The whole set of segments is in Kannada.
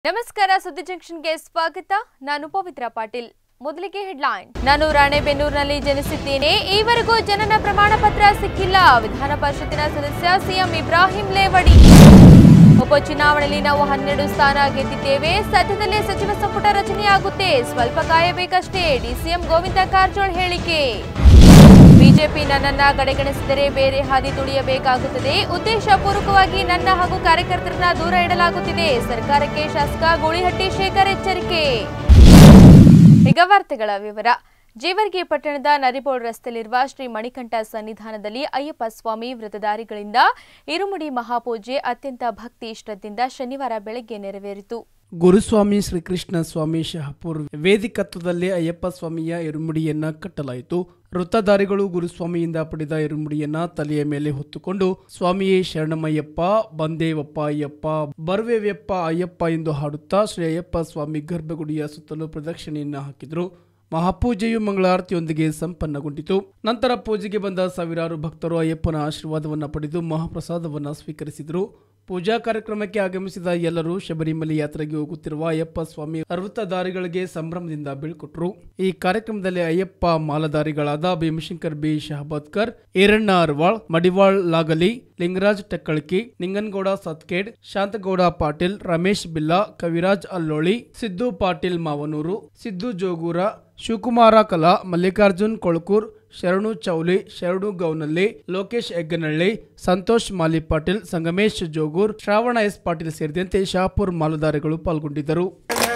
ನಮಸ್ಕಾರ ಸುದ್ದಿ ಜಂಕ್ಷನ್ಗೆ ಸ್ವಾಗತ ನಾನು ಪವಿತ್ರ ಪಾಟೀಲ್ ಮೊದಲಿಗೆ ಹೆಡ್ಲೈನ್ ನಾನು ರಾಣೆಬೆನ್ನೂರಿನಲ್ಲಿ ಜನಿಸಿದ್ದೇನೆ ಈವರೆಗೂ ಜನನ ಪ್ರಮಾಣ ಪತ್ರ ಸಿಕ್ಕಿಲ್ಲ ವಿಧಾನ ಪರಿಷತ್ತಿನ ಸದಸ್ಯ ಸಿಎಂ ಇಬ್ರಾಹಿಂ ಲೇವಡಿ ಉಪಚುನಾವಣೆಯಲ್ಲಿ ನಾವು ಹನ್ನೆರಡು ಸ್ಥಾನ ಗೆದ್ದಿದ್ದೇವೆ ಸದ್ಯದಲ್ಲೇ ಸಚಿವ ಸಂಪುಟ ರಚನೆಯಾಗುತ್ತೆ ಸ್ವಲ್ಪ ಕಾಯಬೇಕಷ್ಟೇ ಡಿಸಿಎಂ ಗೋವಿಂದ ಕಾರಜೋಳ್ ಹೇಳಿಕೆ ಬಿಜೆಪಿ ನನ್ನನ್ನ ಕಡೆಗಣಿಸಿದರೆ ಬೇರೆ ಹಾದಿ ತುಳಿಯಬೇಕಾಗುತ್ತದೆ ಉದ್ದೇಶಪೂರ್ವಕವಾಗಿ ನನ್ನ ಹಾಗೂ ಕಾರ್ಯಕರ್ತರನ್ನ ದೂರ ಇಡಲಾಗುತ್ತಿದೆ ಸರ್ಕಾರಕ್ಕೆ ಶಾಸಕ ಗೂಳಿಹಟ್ಟಿ ಶೇಖರ್ ಎಚ್ಚರಿಕೆ ಈಗ ವಾರ್ತೆಗಳ ವಿವರ ಜೇವರ್ಗಿ ಪಟ್ಟಣದ ನರಿಬೋಳ್ ರಸ್ತೆಯಲ್ಲಿರುವ ಶ್ರೀ ಮಣಿಕಂಠ ಸನ್ನಿಧಾನದಲ್ಲಿ ಅಯ್ಯಪ್ಪ ಸ್ವಾಮಿ ವ್ರತಧಾರಿಗಳಿಂದ ಇರುಮುಡಿ ಮಹಾಪೂಜೆ ಅತ್ಯಂತ ಭಕ್ತಿ ಶ್ರದ್ಧೆಯಿಂದ ಶನಿವಾರ ಬೆಳಗ್ಗೆ ನೆರವೇರಿತು ಗುರುಸ್ವಾಮಿ ಶ್ರೀಕೃಷ್ಣ ಸ್ವಾಮಿ ಶಹಪುರ್ ವೇದಿಕತ್ವದಲ್ಲಿ ಅಯ್ಯಪ್ಪ ಸ್ವಾಮಿಯ ಇರುಮುಡಿಯನ್ನ ಕಟ್ಟಲಾಯಿತು ವೃತ್ತಧಾರಿಗಳು ಗುರುಸ್ವಾಮಿಯಿಂದ ಪಡೆದ ಇರುಮುಡಿಯನ್ನ ತಲೆಯ ಮೇಲೆ ಹೊತ್ತುಕೊಂಡು ಸ್ವಾಮಿಯೇ ಶರಣಮಯ್ಯಪ್ಪ ಬಂದೇವಪ್ಪ ಅಯ್ಯಪ್ಪ ಬರ್ವೇವ್ಯಪ್ಪ ಅಯ್ಯಪ್ಪ ಎಂದು ಹಾಡುತ್ತಾ ಶ್ರೀ ಅಯ್ಯಪ್ಪ ಸ್ವಾಮಿ ಗರ್ಭಗುಡಿಯ ಸುತ್ತಲೂ ಪ್ರದಕ್ಷಿಣೆಯನ್ನ ಹಾಕಿದರು ಮಹಾಪೂಜೆಯು ಮಂಗಳಾರತಿಯೊಂದಿಗೆ ಸಂಪನ್ನಗೊಂಡಿತು ನಂತರ ಪೂಜೆಗೆ ಬಂದ ಸಾವಿರಾರು ಭಕ್ತರು ಅಯ್ಯಪ್ಪನ ಆಶೀರ್ವಾದವನ್ನ ಪಡೆದು ಮಹಾಪ್ರಸಾದವನ್ನ ಸ್ವೀಕರಿಸಿದರು ಪೂಜಾ ಕಾರ್ಯಕ್ರಮಕ್ಕೆ ಆಗಮಿಸಿದ ಎಲ್ಲರೂ ಶಬರಿಮಲೆ ಯಾತ್ರೆಗೆ ಹೋಗುತ್ತಿರುವ ಅಯ್ಯಪ್ಪ ಸ್ವಾಮಿ ಅರ್ವತ್ತಧಾರಿಗಳಿಗೆ ಸಂಭ್ರಮದಿಂದ ಬೀಳ್ಕೊಟ್ರು ಈ ಕಾರ್ಯಕ್ರಮದಲ್ಲಿ ಅಯ್ಯಪ್ಪ ಮಾಲಧಾರಿಗಳಾದ ಭೀಮಶಂಕರ್ ಬಿ ಶಹಬಾದ್ಕರ್ ಈರಣ್ಣ ಅರ್ವಾಳ್ ಮಡಿವಾಳ್ ಲಾಗಲಿ ಲಿಂಗರಾಜ್ ಟಕ್ಕಳ್ಕಿ ನಿಂಗನಗೌಡ ಸತ್ಕೇಡ್ ಶಾಂತಗೌಡ ಪಾಟೀಲ್ ರಮೇಶ್ ಬಿಲ್ಲಾ ಕವಿರಾಜ್ ಅಲ್ಲೋಳಿ ಸಿದ್ದು ಪಾಟೀಲ್ ಮಾವನೂರು ಸಿದ್ದು ಜೋಗೂರ ಶಿವಕುಮಾರ ಕಲಾ ಮಲ್ಲಿಕಾರ್ಜುನ್ ಕೊಳ್ಕೂರ್ ಶರಣು ಚೌಲಿ ಶರಣು ಗೌನಳ್ಳಿ ಲೋಕೇಶ್ ಎಗ್ಗನಹಳ್ಳಿ ಸಂತೋಷ್ ಮಾಲಿ ಪಾಟೀಲ್ ಸಂಗಮೇಶ್ ಜೋಗೂರ್ ಶ್ರಾವಣ ಎಸ್ ಪಾಟೀಲ್ ಸೇರಿದಂತೆ ಶಾಪುರ್ ಮಾಲುದಾರಿಗಳು ಪಾಲ್ಗೊಂಡಿದ್ದರು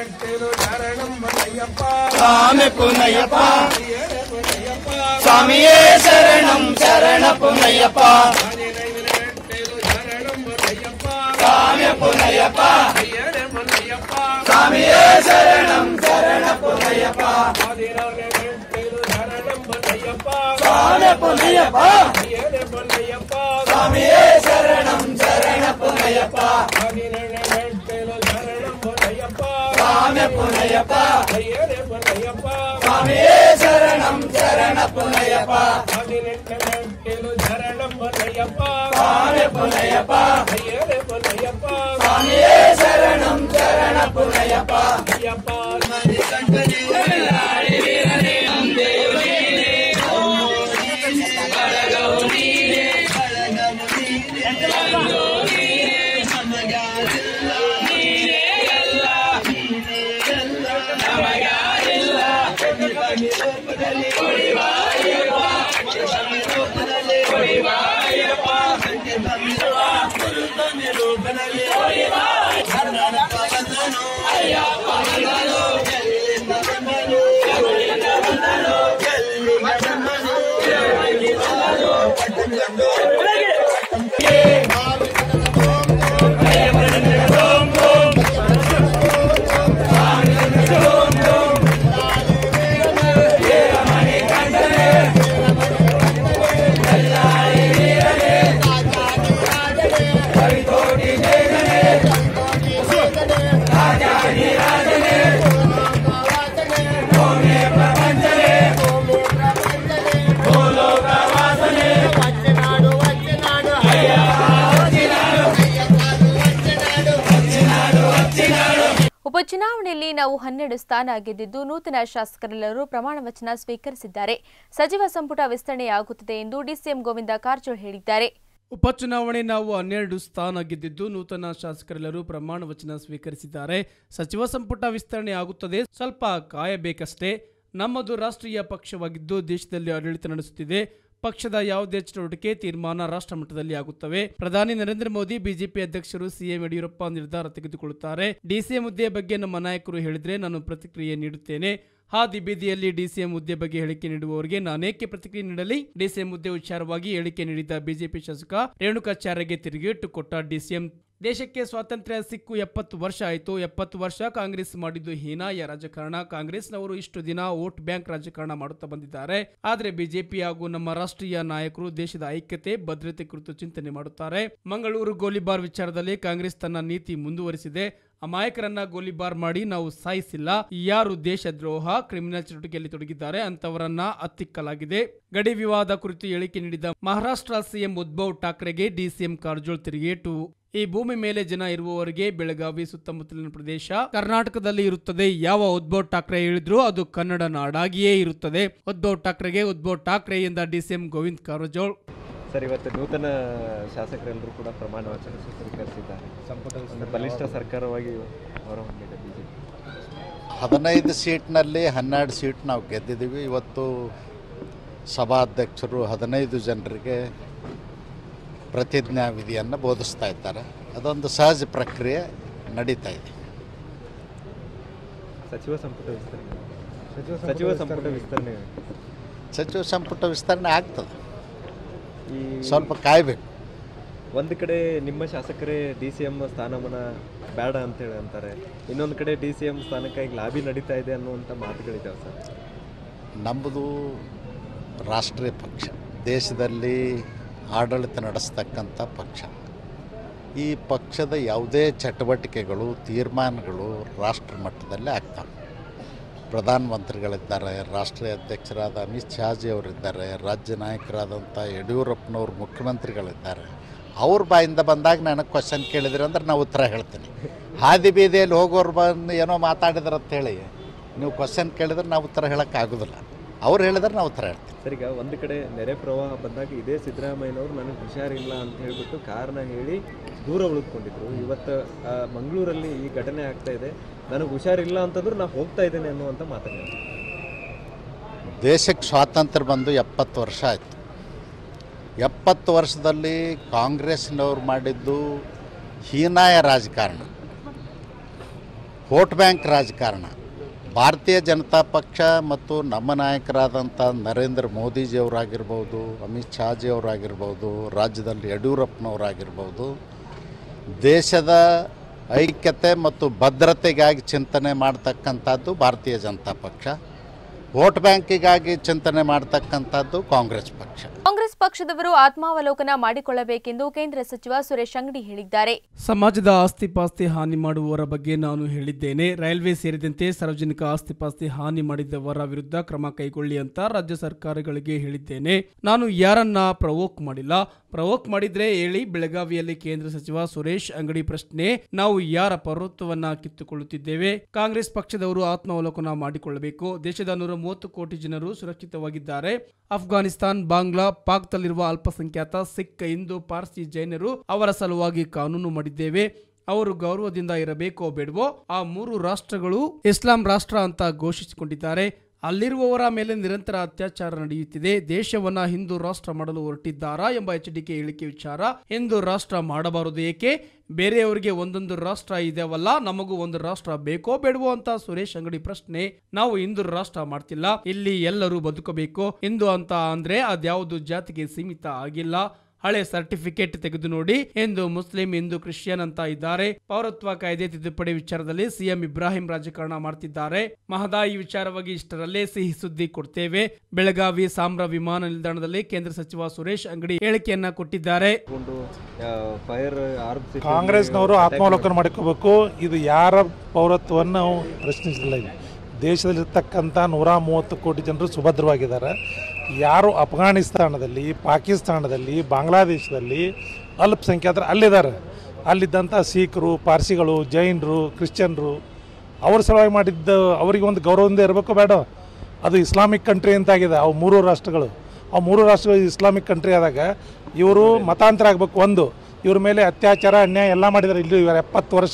స్వామి పునయ్యప్ప స్వామియే శరణం శరణ పునయ్యప్ప స్వామి పునయ్యప్ప స్వామియే శరణం శరణ పునయ్యప్ప స్వామి పునయ్యప్ప స్వామియే శరణం శరణ పునయ్యప్ప స్వామి పునయ్యప్ప స్వామియే శరణం శరణ పునయ్యప్ప స్వామి పునయ్యప్ప స్వామియే శరణం శరణ పునయ్యప్ప ಉಪಚುನಾವಣೆಯಲ್ಲಿ ನಾವು ಹನ್ನೆರಡು ಸ್ಥಾನ ಗೆದ್ದಿದ್ದು ನೂತನ ಶಾಸಕರೆಲ್ಲರೂ ಪ್ರಮಾಣ ವಚನ ಸ್ವೀಕರಿಸಿದ್ದಾರೆ ಸಚಿವ ಸಂಪುಟ ವಿಸ್ತರಣೆಯಾಗುತ್ತದೆ ಎಂದು ಡಿಸಿಎಂ ಗೋವಿಂದ ಕಾರಜೋಳ್ ಹೇಳಿದ್ದಾರೆ ಉಪಚುನಾವಣೆ ನಾವು ಹನ್ನೆರಡು ಸ್ಥಾನ ಗೆದ್ದಿದ್ದು ನೂತನ ಶಾಸಕರೆಲ್ಲರೂ ಪ್ರಮಾಣ ವಚನ ಸ್ವೀಕರಿಸಿದ್ದಾರೆ ಸಚಿವ ಸಂಪುಟ ವಿಸ್ತರಣೆ ಆಗುತ್ತದೆ ಸ್ವಲ್ಪ ಕಾಯಬೇಕಷ್ಟೇ ನಮ್ಮದು ರಾಷ್ಟ್ರೀಯ ಪಕ್ಷವಾಗಿದ್ದು ದೇಶದಲ್ಲಿ ಆಡಳಿತ ನಡೆಸುತ್ತಿದೆ ಪಕ್ಷದ ಯಾವುದೇ ಚಟುವಟಿಕೆ ತೀರ್ಮಾನ ರಾಷ್ಟ್ರ ಮಟ್ಟದಲ್ಲಿ ಆಗುತ್ತವೆ ಪ್ರಧಾನಿ ನರೇಂದ್ರ ಮೋದಿ ಬಿಜೆಪಿ ಅಧ್ಯಕ್ಷರು ಸಿಎಂ ಯಡಿಯೂರಪ್ಪ ನಿರ್ಧಾರ ತೆಗೆದುಕೊಳ್ಳುತ್ತಾರೆ ಡಿಸಿಎಂ ಹುದ್ದೆಯ ಬಗ್ಗೆ ನಮ್ಮ ನಾಯಕರು ಹೇಳಿದ್ರೆ ನಾನು ಪ್ರತಿಕ್ರಿಯೆ ನೀಡುತ್ತೇನೆ ಹಾದಿ ಬೀದಿಯಲ್ಲಿ ಡಿಸಿಎಂ ಹುದ್ದೆ ಬಗ್ಗೆ ಹೇಳಿಕೆ ನೀಡುವವರಿಗೆ ನಾನೇಕೆ ಪ್ರತಿಕ್ರಿಯೆ ನೀಡಲಿ ಡಿಸಿಎಂ ಹುದ್ದೆ ವಿಚಾರವಾಗಿ ಹೇಳಿಕೆ ನೀಡಿದ ಬಿಜೆಪಿ ಶಾಸಕ ರೇಣುಕಾಚಾರ್ಯಗೆ ತಿರುಗೇಟು ಕೊಟ್ಟ ಡಿಸಿಎಂ ದೇಶಕ್ಕೆ ಸ್ವಾತಂತ್ರ್ಯ ಸಿಕ್ಕು ಎಪ್ಪತ್ತು ವರ್ಷ ಆಯಿತು ಎಪ್ಪತ್ತು ವರ್ಷ ಕಾಂಗ್ರೆಸ್ ಮಾಡಿದ್ದು ಹೀನಾಯ ರಾಜಕಾರಣ ಕಾಂಗ್ರೆಸ್ನವರು ಇಷ್ಟು ದಿನ ವೋಟ್ ಬ್ಯಾಂಕ್ ರಾಜಕಾರಣ ಮಾಡುತ್ತಾ ಬಂದಿದ್ದಾರೆ ಆದರೆ ಬಿಜೆಪಿ ಹಾಗೂ ನಮ್ಮ ರಾಷ್ಟ್ರೀಯ ನಾಯಕರು ದೇಶದ ಐಕ್ಯತೆ ಭದ್ರತೆ ಕುರಿತು ಚಿಂತನೆ ಮಾಡುತ್ತಾರೆ ಮಂಗಳೂರು ಗೋಲಿಬಾರ್ ವಿಚಾರದಲ್ಲಿ ಕಾಂಗ್ರೆಸ್ ತನ್ನ ನೀತಿ ಮುಂದುವರಿಸಿದೆ ಅಮಾಯಕರನ್ನ ಗೋಲಿಬಾರ್ ಮಾಡಿ ನಾವು ಸಾಯಿಸಿಲ್ಲ ಯಾರು ದೇಶದ್ರೋಹ ಕ್ರಿಮಿನಲ್ ಚಟುವಟಿಕೆಯಲ್ಲಿ ತೊಡಗಿದ್ದಾರೆ ಅಂತವರನ್ನ ಹತ್ತಿಕ್ಕಲಾಗಿದೆ ಗಡಿ ವಿವಾದ ಕುರಿತು ಹೇಳಿಕೆ ನೀಡಿದ ಮಹಾರಾಷ್ಟ್ರ ಸಿಎಂ ಉದ್ಧವ್ ಠಾಕ್ರೆಗೆ ಡಿಸಿಎಂ ಕಾರಜೋಳ್ ತಿರುಗೇಟು ಈ ಭೂಮಿ ಮೇಲೆ ಜನ ಇರುವವರೆಗೆ ಬೆಳಗಾವಿ ಸುತ್ತಮುತ್ತಲಿನ ಪ್ರದೇಶ ಕರ್ನಾಟಕದಲ್ಲಿ ಇರುತ್ತದೆ ಯಾವ ಉದ್ಭವ್ ಠಾಕ್ರೆ ಹೇಳಿದ್ರು ಅದು ಕನ್ನಡ ನಾಡಾಗಿಯೇ ಇರುತ್ತದೆ ಉದ್ಭವ್ ಠಾಕ್ರೆಗೆ ಉದ್ಭವ್ ಠಾಕ್ರೆ ಎಂದ ಡಿಸಿಎಂ ಗೋವಿಂದ್ ಕಾರಜೋಳ್ ಸರ್ ಇವತ್ತು ನೂತನ ಶಾಸಕರೆಲ್ಲರೂ ಕೂಡ ಪ್ರಮಾಣ ವಚನ ಸ್ವೀಕರಿಸಿದ್ದಾರೆ ಒಂದು ಬಲಿಷ್ಠ ಸರ್ಕಾರವಾಗಿ ಹೊರಹೊಮ್ಮಿದೆ ಬಿಜೆಪಿ ಹದಿನೈದು ಸೀಟ್ನಲ್ಲಿ ಹನ್ನೆರಡು ಸೀಟ್ ನಾವು ಗೆದ್ದಿದ್ದೀವಿ ಇವತ್ತು ಸಭಾಧ್ಯಕ್ಷರು ಹದಿನೈದು ಜನರಿಗೆ ಪ್ರತಿಜ್ಞಾ ವಿಧಿಯನ್ನು ಬೋಧಿಸ್ತಾ ಇದ್ದಾರೆ ಅದೊಂದು ಸಹಜ ಪ್ರಕ್ರಿಯೆ ನಡೀತಾ ಇದೆ ಸಚಿವ ಸಂಪುಟ ವಿಸ್ತರಣೆ ಸಚಿವ ಸಂಪುಟ ವಿಸ್ತರಣೆ ಸಚಿವ ಸಂಪುಟ ವಿಸ್ತರಣೆ ಆಗ್ತದೆ ಈ ಸ್ವಲ್ಪ ಕಾಯಬೇಕು ಒಂದು ಕಡೆ ನಿಮ್ಮ ಶಾಸಕರೇ ಡಿ ಸಿ ಎಂ ಸ್ಥಾನಮಾನ ಬೇಡ ಅಂತೇಳಿ ಅಂತಾರೆ ಇನ್ನೊಂದು ಕಡೆ ಡಿ ಸಿ ಎಂ ಸ್ಥಾನಕ್ಕಾಗಿ ಲಾಬಿ ನಡೀತಾ ಇದೆ ಅನ್ನುವಂಥ ಮಾತುಗಳಿದ್ದಾವೆ ಸರ್ ನಮ್ಮದು ರಾಷ್ಟ್ರೀಯ ಪಕ್ಷ ದೇಶದಲ್ಲಿ ಆಡಳಿತ ನಡೆಸ್ತಕ್ಕಂಥ ಪಕ್ಷ ಈ ಪಕ್ಷದ ಯಾವುದೇ ಚಟುವಟಿಕೆಗಳು ತೀರ್ಮಾನಗಳು ರಾಷ್ಟ್ರ ಮಟ್ಟದಲ್ಲಿ ಆಗ್ತವೆ ಪ್ರಧಾನಮಂತ್ರಿಗಳಿದ್ದಾರೆ ರಾಷ್ಟ್ರೀಯ ಅಧ್ಯಕ್ಷರಾದ ಅಮಿತ್ ಶಾಜಿ ಅವರಿದ್ದಾರೆ ರಾಜ್ಯ ನಾಯಕರಾದಂಥ ಯಡಿಯೂರಪ್ಪನವ್ರು ಮುಖ್ಯಮಂತ್ರಿಗಳಿದ್ದಾರೆ ಅವ್ರ ಬಾಯಿಂದ ಬಂದಾಗ ನನಗೆ ಕ್ವಶನ್ ಕೇಳಿದ್ರಿ ಅಂದ್ರೆ ನಾವು ಉತ್ತರ ಹೇಳ್ತೀನಿ ಹಾದಿ ಬೀದಿಯಲ್ಲಿ ಹೋಗೋರು ಬಂದು ಏನೋ ಮಾತಾಡಿದ್ರು ಅಂತ ಹೇಳಿ ನೀವು ಕ್ವಶನ್ ಕೇಳಿದ್ರೆ ನಾವು ಉತ್ತರ ಹೇಳೋಕ್ಕಾಗೋದಿಲ್ಲ ಅವ್ರು ಹೇಳಿದ್ರೆ ನಾವು ಉತ್ತರ ಹೇಳ್ತೀವಿ ಸರ್ ಈಗ ಒಂದು ಕಡೆ ನೆರೆ ಪ್ರವಾಹ ಬಂದಾಗ ಇದೇ ಸಿದ್ದರಾಮಯ್ಯನವರು ನನಗೆ ಹುಷಾರಿಲ್ಲ ಅಂತ ಹೇಳ್ಬಿಟ್ಟು ಕಾರಣ ಹೇಳಿ ದೂರ ಉಳಿದುಕೊಂಡಿದ್ರು ಇವತ್ತು ಆ, ಮಂಗಳೂರಲ್ಲಿ ಈ ಘಟನೆ ಆಗ್ತಾ ಇದೆ ನನಗೆ ಹುಷಾರಿಲ್ಲ ಅಂತಂದ್ರು ನಾ ಹೋಗ್ತಾ ಇದ್ದೇನೆ ಅನ್ನುವಂಥ ಮಾತುಗಳು ದೇಶಕ್ಕೆ ಸ್ವಾತಂತ್ರ್ಯ ಬಂದು ಎಪ್ಪತ್ತು ವರ್ಷ ಆಯಿತು ಎಪ್ಪತ್ತು ವರ್ಷದಲ್ಲಿ ಕಾಂಗ್ರೆಸ್ನವ್ರು ಮಾಡಿದ್ದು ಹೀನಾಯ ರಾಜಕಾರಣ ವೋಟ್ ಬ್ಯಾಂಕ್ ರಾಜಕಾರಣ ಭಾರತೀಯ ಜನತಾ ಪಕ್ಷ ಮತ್ತು ನಮ್ಮ ನಾಯಕರಾದಂಥ ನರೇಂದ್ರ ಮೋದಿಜಿಯವರಾಗಿರ್ಬೋದು ಅಮಿತ್ ಶಾಜಿ ಅವರಾಗಿರ್ಬೋದು ರಾಜ್ಯದಲ್ಲಿ ಯಡಿಯೂರಪ್ಪನವರಾಗಿರ್ಬೋದು ದೇಶದ ಐಕ್ಯತೆ ಮತ್ತು ಭದ್ರತೆಗಾಗಿ ಚಿಂತನೆ ಮಾಡ್ತಕ್ಕಂಥದ್ದು ಭಾರತೀಯ ಜನತಾ ಪಕ್ಷ ವೋಟ್ ಬ್ಯಾಂಕಿಗಾಗಿ ಚಿಂತನೆ ಮಾಡ್ತಕ್ಕಂಥದ್ದು ಕಾಂಗ್ರೆಸ್ ಪಕ್ಷ ಕಾಂಗ್ರೆಸ್ ಪಕ್ಷದವರು ಆತ್ಮಾವಲೋಕನ ಮಾಡಿಕೊಳ್ಳಬೇಕೆಂದು ಕೇಂದ್ರ ಸಚಿವ ಸುರೇಶ್ ಅಂಗಡಿ ಹೇಳಿದ್ದಾರೆ ಸಮಾಜದ ಆಸ್ತಿ ಪಾಸ್ತಿ ಹಾನಿ ಮಾಡುವವರ ಬಗ್ಗೆ ನಾನು ಹೇಳಿದ್ದೇನೆ ರೈಲ್ವೆ ಸೇರಿದಂತೆ ಸಾರ್ವಜನಿಕ ಆಸ್ತಿ ಪಾಸ್ತಿ ಹಾನಿ ಮಾಡಿದವರ ವಿರುದ್ಧ ಕ್ರಮ ಕೈಗೊಳ್ಳಿ ಅಂತ ರಾಜ್ಯ ಸರ್ಕಾರಗಳಿಗೆ ಹೇಳಿದ್ದೇನೆ ನಾನು ಯಾರನ್ನ ಪ್ರವೋಕ್ ಮಾಡಿಲ್ಲ ಪ್ರವೋಕ್ ಮಾಡಿದ್ರೆ ಹೇಳಿ ಬೆಳಗಾವಿಯಲ್ಲಿ ಕೇಂದ್ರ ಸಚಿವ ಸುರೇಶ್ ಅಂಗಡಿ ಪ್ರಶ್ನೆ ನಾವು ಯಾರ ಪೌರತ್ವವನ್ನ ಕಿತ್ತುಕೊಳ್ಳುತ್ತಿದ್ದೇವೆ ಕಾಂಗ್ರೆಸ್ ಪಕ್ಷದವರು ಆತ್ಮಾವಲೋಕನ ಮಾಡಿಕೊಳ್ಳಬೇಕು ದೇಶದ ನೂರ ಮೂವತ್ತು ಕೋಟಿ ಜನರು ಸುರಕ್ಷಿತವಾಗಿದ್ದಾರೆ ಅಫ್ಘಾನಿಸ್ತಾನ್ ಬಾಂಗ್ಲಾ ಪಾಕ್ದಲ್ಲಿರುವ ಅಲ್ಪಸಂಖ್ಯಾತ ಸಿಖ್ ಹಿಂದೂ ಪಾರ್ಸಿ ಜೈನರು ಅವರ ಸಲುವಾಗಿ ಕಾನೂನು ಮಾಡಿದ್ದೇವೆ ಅವರು ಗೌರವದಿಂದ ಇರಬೇಕೋ ಬೇಡವೋ ಆ ಮೂರು ರಾಷ್ಟ್ರಗಳು ಇಸ್ಲಾಂ ರಾಷ್ಟ್ರ ಅಂತ ಘೋಷಿಸಿಕೊಂಡಿದ್ದಾರೆ ಅಲ್ಲಿರುವವರ ಮೇಲೆ ನಿರಂತರ ಅತ್ಯಾಚಾರ ನಡೆಯುತ್ತಿದೆ ದೇಶವನ್ನ ಹಿಂದೂ ರಾಷ್ಟ್ರ ಮಾಡಲು ಹೊರಟಿದ್ದಾರಾ ಎಂಬ ಎಚ್ಚರಿಕೆ ಹೇಳಿಕೆ ವಿಚಾರ ಹಿಂದೂ ರಾಷ್ಟ್ರ ಮಾಡಬಾರದು ಏಕೆ ಬೇರೆಯವರಿಗೆ ಒಂದೊಂದು ರಾಷ್ಟ್ರ ಇದೆವಲ್ಲ ನಮಗೂ ಒಂದು ರಾಷ್ಟ್ರ ಬೇಕೋ ಬೇಡವೋ ಅಂತ ಸುರೇಶ್ ಅಂಗಡಿ ಪ್ರಶ್ನೆ ನಾವು ಹಿಂದೂ ರಾಷ್ಟ್ರ ಮಾಡ್ತಿಲ್ಲ ಇಲ್ಲಿ ಎಲ್ಲರೂ ಬದುಕಬೇಕು ಹಿಂದೂ ಅಂತ ಅಂದ್ರೆ ಅದ್ಯಾವುದು ಜಾತಿಗೆ ಸೀಮಿತ ಆಗಿಲ್ಲ ಹಳೆ ಸರ್ಟಿಫಿಕೇಟ್ ತೆಗೆದು ನೋಡಿ ಹಿಂದೂ ಮುಸ್ಲಿಂ ಹಿಂದೂ ಕ್ರಿಶ್ಚಿಯನ್ ಅಂತ ಇದ್ದಾರೆ ಪೌರತ್ವ ಕಾಯ್ದೆ ತಿದ್ದುಪಡಿ ವಿಚಾರದಲ್ಲಿ ಸಿಎಂ ಇಬ್ರಾಹಿಂ ರಾಜಕಾರಣ ಮಾಡ್ತಿದ್ದಾರೆ ಮಹದಾಯಿ ವಿಚಾರವಾಗಿ ಇಷ್ಟರಲ್ಲೇ ಸಿಹಿ ಸುದ್ದಿ ಕೊಡ್ತೇವೆ ಬೆಳಗಾವಿ ಸಾಮ್ರ ವಿಮಾನ ನಿಲ್ದಾಣದಲ್ಲಿ ಕೇಂದ್ರ ಸಚಿವ ಸುರೇಶ್ ಅಂಗಡಿ ಹೇಳಿಕೆಯನ್ನ ಕೊಟ್ಟಿದ್ದಾರೆ ಕೊಂಡು ಫೈರ್ ಆರ್ಮ್ಸ್ ಕಾಂಗ್ರೆಸ್ನವರು ಆತ್ಮಾವಲೋಕನ ಮಾಡ್ಕೋಬೇಕು ಇದು ಯಾರ ಪೌರತ್ವವನ್ನು ನಾವು ಪ್ರಶ್ನಿಸಿಲ್ಲ ಇಲ್ಲಿ ದೇಶದಲ್ಲಿರ್ತಕ್ಕಂಥ ನೂರ ಮೂವತ್ತು ಕೋಟಿ ಜನರು ಸುಭದ್ರವಾಗಿದ್ದಾರೆ ಯಾರು ಅಫ್ಘಾನಿಸ್ತಾನದಲ್ಲಿ ಪಾಕಿಸ್ತಾನದಲ್ಲಿ ಬಾಂಗ್ಲಾದೇಶದಲ್ಲಿ ಅಲ್ಪಸಂಖ್ಯಾತರು ಅಲ್ಲಿದ್ದಾರೆ ಅಲ್ಲಿದ್ದಂಥ ಸಿಖ್ರು ಪಾರ್ಸಿಗಳು ಜೈನರು ಕ್ರಿಶ್ಚಿಯನ್ರು ಅವ್ರ ಸಲುವಾಗಿ ಮಾಡಿದ್ದ ಅವರಿಗೆ ಒಂದು ಗೌರವದಿಂದ ಇರಬೇಕು ಬೇಡ ಅದು ಇಸ್ಲಾಮಿಕ್ ಕಂಟ್ರಿ ಅಂತಾಗಿದೆ ಅವು ಮೂರು ರಾಷ್ಟ್ರಗಳು ಅವು ಮೂರು ರಾಷ್ಟ್ರಗಳು ಇಸ್ಲಾಮಿಕ್ ಕಂಟ್ರಿ ಆದಾಗ ಇವರು ಮತಾಂತರ ಆಗಬೇಕು ಒಂದು ಇವ್ರ ಮೇಲೆ ಅತ್ಯಾಚಾರ ಅನ್ಯಾಯ ಎಲ್ಲ ಮಾಡಿದ್ದಾರೆ ಇಲ್ಲಿ ಇವರು ಎಪ್ಪತ್ತು ವರ್ಷ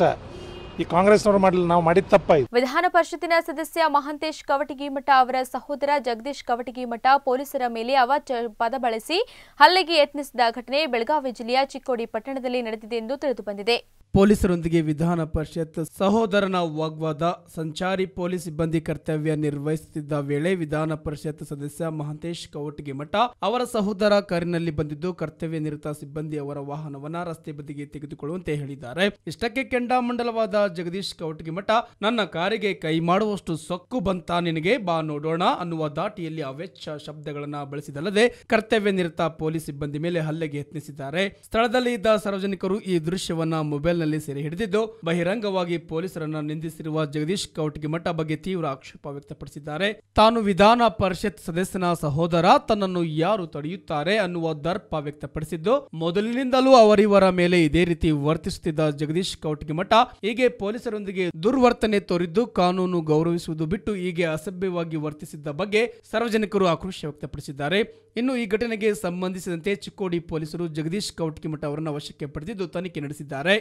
ಈ ಕಾಂಗ್ರೆಸ್ನವ್ರು ಮಾಡಲಿಲ್ಲ ನಾವು ಮಾಡಿದ ತಪ್ಪಾಯ್ತು ವಿಧಾನ ಪರಿಷತ್ತಿನ ಸದಸ್ಯ ಮಹಾಂತೇಶ್ ಕವಟಗಿಮಠ ಅವರ ಸಹೋದರ ಜಗದೀಶ್ ಕವಟಗಿಮಠ ಪೊಲೀಸರ ಮೇಲೆ ಅವಾಚ್ಯ ಪದ ಬಳಸಿ ಹಲ್ಲೆಗೆ ಯತ್ನಿಸಿದ ಘಟನೆ ಬೆಳಗಾವಿ ಜಿಲ್ಲೆಯ ಚಿಕ್ಕೋಡಿ ಪಟ್ಟಣದಲ್ಲಿ ನಡೆದಿದೆ ಎಂದು ತಿಳಿದುಬಂದಿದೆ ಪೊಲೀಸರೊಂದಿಗೆ ವಿಧಾನ ಪರಿಷತ್ ಸಹೋದರನ ವಾಗ್ವಾದ ಸಂಚಾರಿ ಪೊಲೀಸ್ ಸಿಬ್ಬಂದಿ ಕರ್ತವ್ಯ ನಿರ್ವಹಿಸುತ್ತಿದ್ದ ವೇಳೆ ವಿಧಾನ ಪರಿಷತ್ ಸದಸ್ಯ ಮಹಂತೇಶ್ ಕವಟಗಿಮಠ ಅವರ ಸಹೋದರ ಕಾರಿನಲ್ಲಿ ಬಂದಿದ್ದು ಕರ್ತವ್ಯ ನಿರತ ಸಿಬ್ಬಂದಿ ಅವರ ವಾಹನವನ್ನ ರಸ್ತೆ ಬದಿಗೆ ತೆಗೆದುಕೊಳ್ಳುವಂತೆ ಹೇಳಿದ್ದಾರೆ ಇಷ್ಟಕ್ಕೆ ಕೆಂಡಾಮಂಡಲವಾದ ಜಗದೀಶ್ ಕವಟಗಿಮಠ ನನ್ನ ಕಾರಿಗೆ ಕೈ ಮಾಡುವಷ್ಟು ಸೊಕ್ಕು ಬಂತ ನಿನಗೆ ಬಾ ನೋಡೋಣ ಅನ್ನುವ ದಾಟಿಯಲ್ಲಿ ಅವೆಚ್ಚ ಶಬ್ದಗಳನ್ನ ಬಳಸಿದಲ್ಲದೆ ಕರ್ತವ್ಯ ನಿರತ ಪೊಲೀಸ್ ಸಿಬ್ಬಂದಿ ಮೇಲೆ ಹಲ್ಲೆಗೆ ಯತ್ನಿಸಿದ್ದಾರೆ ಸ್ಥಳದಲ್ಲಿ ಇದ್ದ ಸಾರ್ವಜನಿಕರು ಈ ದೃಶ್ಯವನ್ನ ಮೊಬೈಲ್ನಲ್ಲಿ ಸೆರೆ ಹಿಡಿದಿದ್ದು ಬಹಿರಂಗವಾಗಿ ಪೊಲೀಸರನ್ನ ನಿಂದಿಸಿರುವ ಜಗದೀಶ್ ಕವಟಗಿಮಠ ಬಗ್ಗೆ ತೀವ್ರ ಆಕ್ಷೇಪ ವ್ಯಕ್ತಪಡಿಸಿದ್ದಾರೆ ತಾನು ವಿಧಾನ ಪರಿಷತ್ ಸದಸ್ಯನ ಸಹೋದರ ತನ್ನನ್ನು ಯಾರು ತಡೆಯುತ್ತಾರೆ ಅನ್ನುವ ದರ್ಪ ವ್ಯಕ್ತಪಡಿಸಿದ್ದು ಮೊದಲಿನಿಂದಲೂ ಅವರಿವರ ಮೇಲೆ ಇದೇ ರೀತಿ ವರ್ತಿಸುತ್ತಿದ್ದ ಜಗದೀಶ್ ಕವಟಗಿಮಠ ಹೀಗೆ ಪೊಲೀಸರೊಂದಿಗೆ ದುರ್ವರ್ತನೆ ತೋರಿದ್ದು ಕಾನೂನು ಗೌರವಿಸುವುದು ಬಿಟ್ಟು ಹೀಗೆ ಅಸಭ್ಯವಾಗಿ ವರ್ತಿಸಿದ್ದ ಬಗ್ಗೆ ಸಾರ್ವಜನಿಕರು ಆಕ್ರೋಶ ವ್ಯಕ್ತಪಡಿಸಿದ್ದಾರೆ ಇನ್ನು ಈ ಘಟನೆಗೆ ಸಂಬಂಧಿಸಿದಂತೆ ಚಿಕ್ಕೋಡಿ ಪೊಲೀಸರು ಜಗದೀಶ್ ಕವಟಗಿಮಠ ಅವರನ್ನು ವಶಕ್ಕೆ ಪಡೆದಿದ್ದು ತನಿಖೆ ನಡೆಸಿದ್ದಾರೆ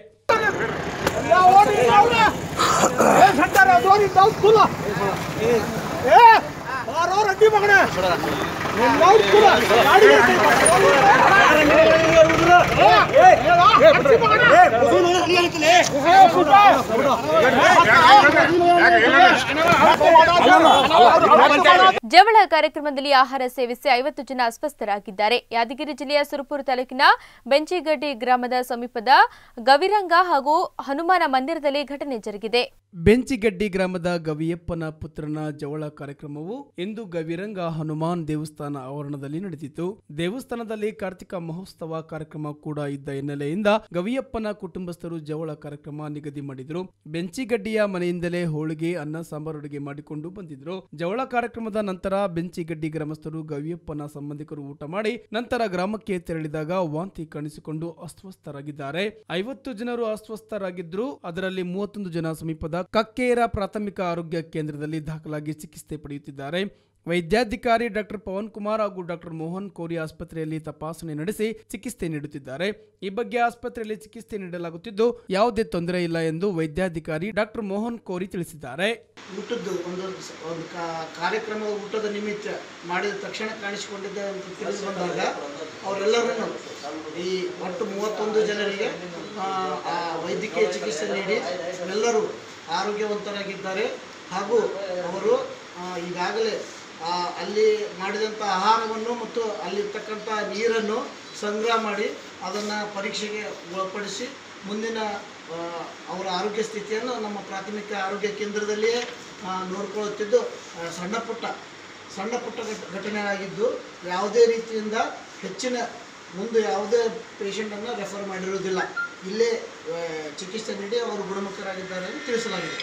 ಜವಳ ಕಾರ್ಯಕ್ರಮದಲ್ಲಿ ಆಹಾರ ಸೇವಿಸಿ ಐವತ್ತು ಜನ ಅಸ್ವಸ್ಥರಾಗಿದ್ದಾರೆ ಯಾದಗಿರಿ ಜಿಲ್ಲೆಯ ಸುರಪುರ ತಾಲೂಕಿನ ಬೆಂಚಿಗಡ್ಡಿ ಗ್ರಾಮದ ಸಮೀಪದ ಗವಿರಂಗ ಹಾಗೂ ಹನುಮಾನ ಮಂದಿರದಲ್ಲಿ ಘಟನೆ ಜರುಗಿದೆ ಬೆಂಚಿಗಡ್ಡಿ ಗ್ರಾಮದ ಗವಿಯಪ್ಪನ ಪುತ್ರನ ಜವಳ ಕಾರ್ಯಕ್ರಮವು ಇಂದು ಗವಿರಂಗ ಹನುಮಾನ್ ದೇವಸ್ಥಾನ ಆವರಣದಲ್ಲಿ ನಡೆದಿತ್ತು ದೇವಸ್ಥಾನದಲ್ಲಿ ಕಾರ್ತಿಕ ಮಹೋತ್ಸವ ಕಾರ್ಯಕ್ರಮ ಕೂಡ ಇದ್ದ ಹಿನ್ನೆಲೆಯಿಂದ ಗವಿಯಪ್ಪನ ಕುಟುಂಬಸ್ಥರು ಜವಳ ಕಾರ್ಯಕ್ರಮ ನಿಗದಿ ಮಾಡಿದ್ರು ಬೆಂಚಿಗಡ್ಡಿಯ ಮನೆಯಿಂದಲೇ ಹೋಳಿಗೆ ಅನ್ನ ಸಾಂಬಾರು ಅಡುಗೆ ಮಾಡಿಕೊಂಡು ಬಂದಿದ್ರು ಜವಳ ಕಾರ್ಯಕ್ರಮದ ನಂತರ ಬೆಂಚಿಗಡ್ಡಿ ಗ್ರಾಮಸ್ಥರು ಗವಿಯಪ್ಪನ ಸಂಬಂಧಿಕರು ಊಟ ಮಾಡಿ ನಂತರ ಗ್ರಾಮಕ್ಕೆ ತೆರಳಿದಾಗ ವಾಂತಿ ಕಾಣಿಸಿಕೊಂಡು ಅಸ್ವಸ್ಥರಾಗಿದ್ದಾರೆ ಐವತ್ತು ಜನರು ಅಸ್ವಸ್ಥರಾಗಿದ್ರು ಅದರಲ್ಲಿ ಮೂವತ್ತೊಂದು ಜನ ಸಮೀಪದ ಕಕ್ಕೇರ ಪ್ರಾಥಮಿಕ ಆರೋಗ್ಯ ಕೇಂದ್ರದಲ್ಲಿ ದಾಖಲಾಗಿ ಚಿಕಿತ್ಸೆ ಪಡೆಯುತ್ತಿದ್ದಾರೆ ವೈದ್ಯಾಧಿಕಾರಿ ಡಾಕ್ಟರ್ ಪವನ್ ಕುಮಾರ್ ಹಾಗೂ ಡಾಕ್ಟರ್ ಮೋಹನ್ ಕೋರಿ ಆಸ್ಪತ್ರೆಯಲ್ಲಿ ತಪಾಸಣೆ ನಡೆಸಿ ಚಿಕಿತ್ಸೆ ನೀಡುತ್ತಿದ್ದಾರೆ ಈ ಬಗ್ಗೆ ಆಸ್ಪತ್ರೆಯಲ್ಲಿ ಚಿಕಿತ್ಸೆ ನೀಡಲಾಗುತ್ತಿದ್ದು ಯಾವುದೇ ತೊಂದರೆ ಇಲ್ಲ ಎಂದು ವೈದ್ಯಾಧಿಕಾರಿ ಡಾಕ್ಟರ್ ಮೋಹನ್ ಕೋರಿ ತಿಳಿಸಿದ್ದಾರೆ ಊಟದ್ದು ಒಂದು ಸ- ಒಂದು ಕಾ- ಕಾರ್ಯಕ್ರಮ ಊಟದ ನಿಮಿತ್ತ ಮಾಡಿದ ತಕ್ಷಣ ಕಾಣಿಸಿಕೊಂಡಿದ್ದೆ ಅಂತ ತಿಳಿದು ಬಂದಾಗ ಅವರೆಲ್ಲರನ್ನು ಈ ಒಟ್ಟು ಮೂವತ್ತೊಂದು ಜನರಿಗೆ ಆ, ಆ ವೈದ್ಯಕೀಯ ಚಿಕಿತ್ಸೆ ನೀಡಿ ಎಲ್ಲರೂ ಆರೋಗ್ಯವಂತರಾಗಿದ್ದಾರೆ ಹಾಗೂ ಅವರು ಆ, ಈಗಾಗಲೇ ಆ, ಅಲ್ಲಿ ಮಾಡಿದಂಥ ಆಹಾರವನ್ನು ಮತ್ತು ಅಲ್ಲಿರ್ತಕ್ಕಂಥ ನೀರನ್ನು ಸಂಗ್ರಹ ಮಾಡಿ ಅದನ್ನು ಪರೀಕ್ಷೆಗೆ ಒಳಪಡಿಸಿ ಮುಂದಿನ ಆ, ಅವರ ಆರೋಗ್ಯ ಸ್ಥಿತಿಯನ್ನು ನಮ್ಮ ಪ್ರಾಥಮಿಕ ಆರೋಗ್ಯ ಕೇಂದ್ರದಲ್ಲಿಯೇ ಆ, ನೋಡ್ಕೊಳ್ಳುತ್ತಿದ್ದು ಆ, ಸಣ್ಣ ಪುಟ್ಟ ಸಣ್ಣ ಪುಟ್ಟ ಘಟ- ಘಟನೆ ಆಗಿದ್ದು ಯಾವುದೇ ರೀತಿಯಿಂದ ಹೆಚ್ಚಿನ ಮುಂದೆ ಯಾವುದೇ ಪೇಷಂಟನ್ನು ರೆಫರ್ ಮಾಡಿರುವುದಿಲ್ಲ ಇಲ್ಲೇ ಆ, ಚಿಕಿತ್ಸೆ ನೀಡಿ ಅವರು ಗುಣಮುಖರಾಗಿದ್ದಾರೆ ಎಂದು ತಿಳಿಸಲಾಗಿದೆ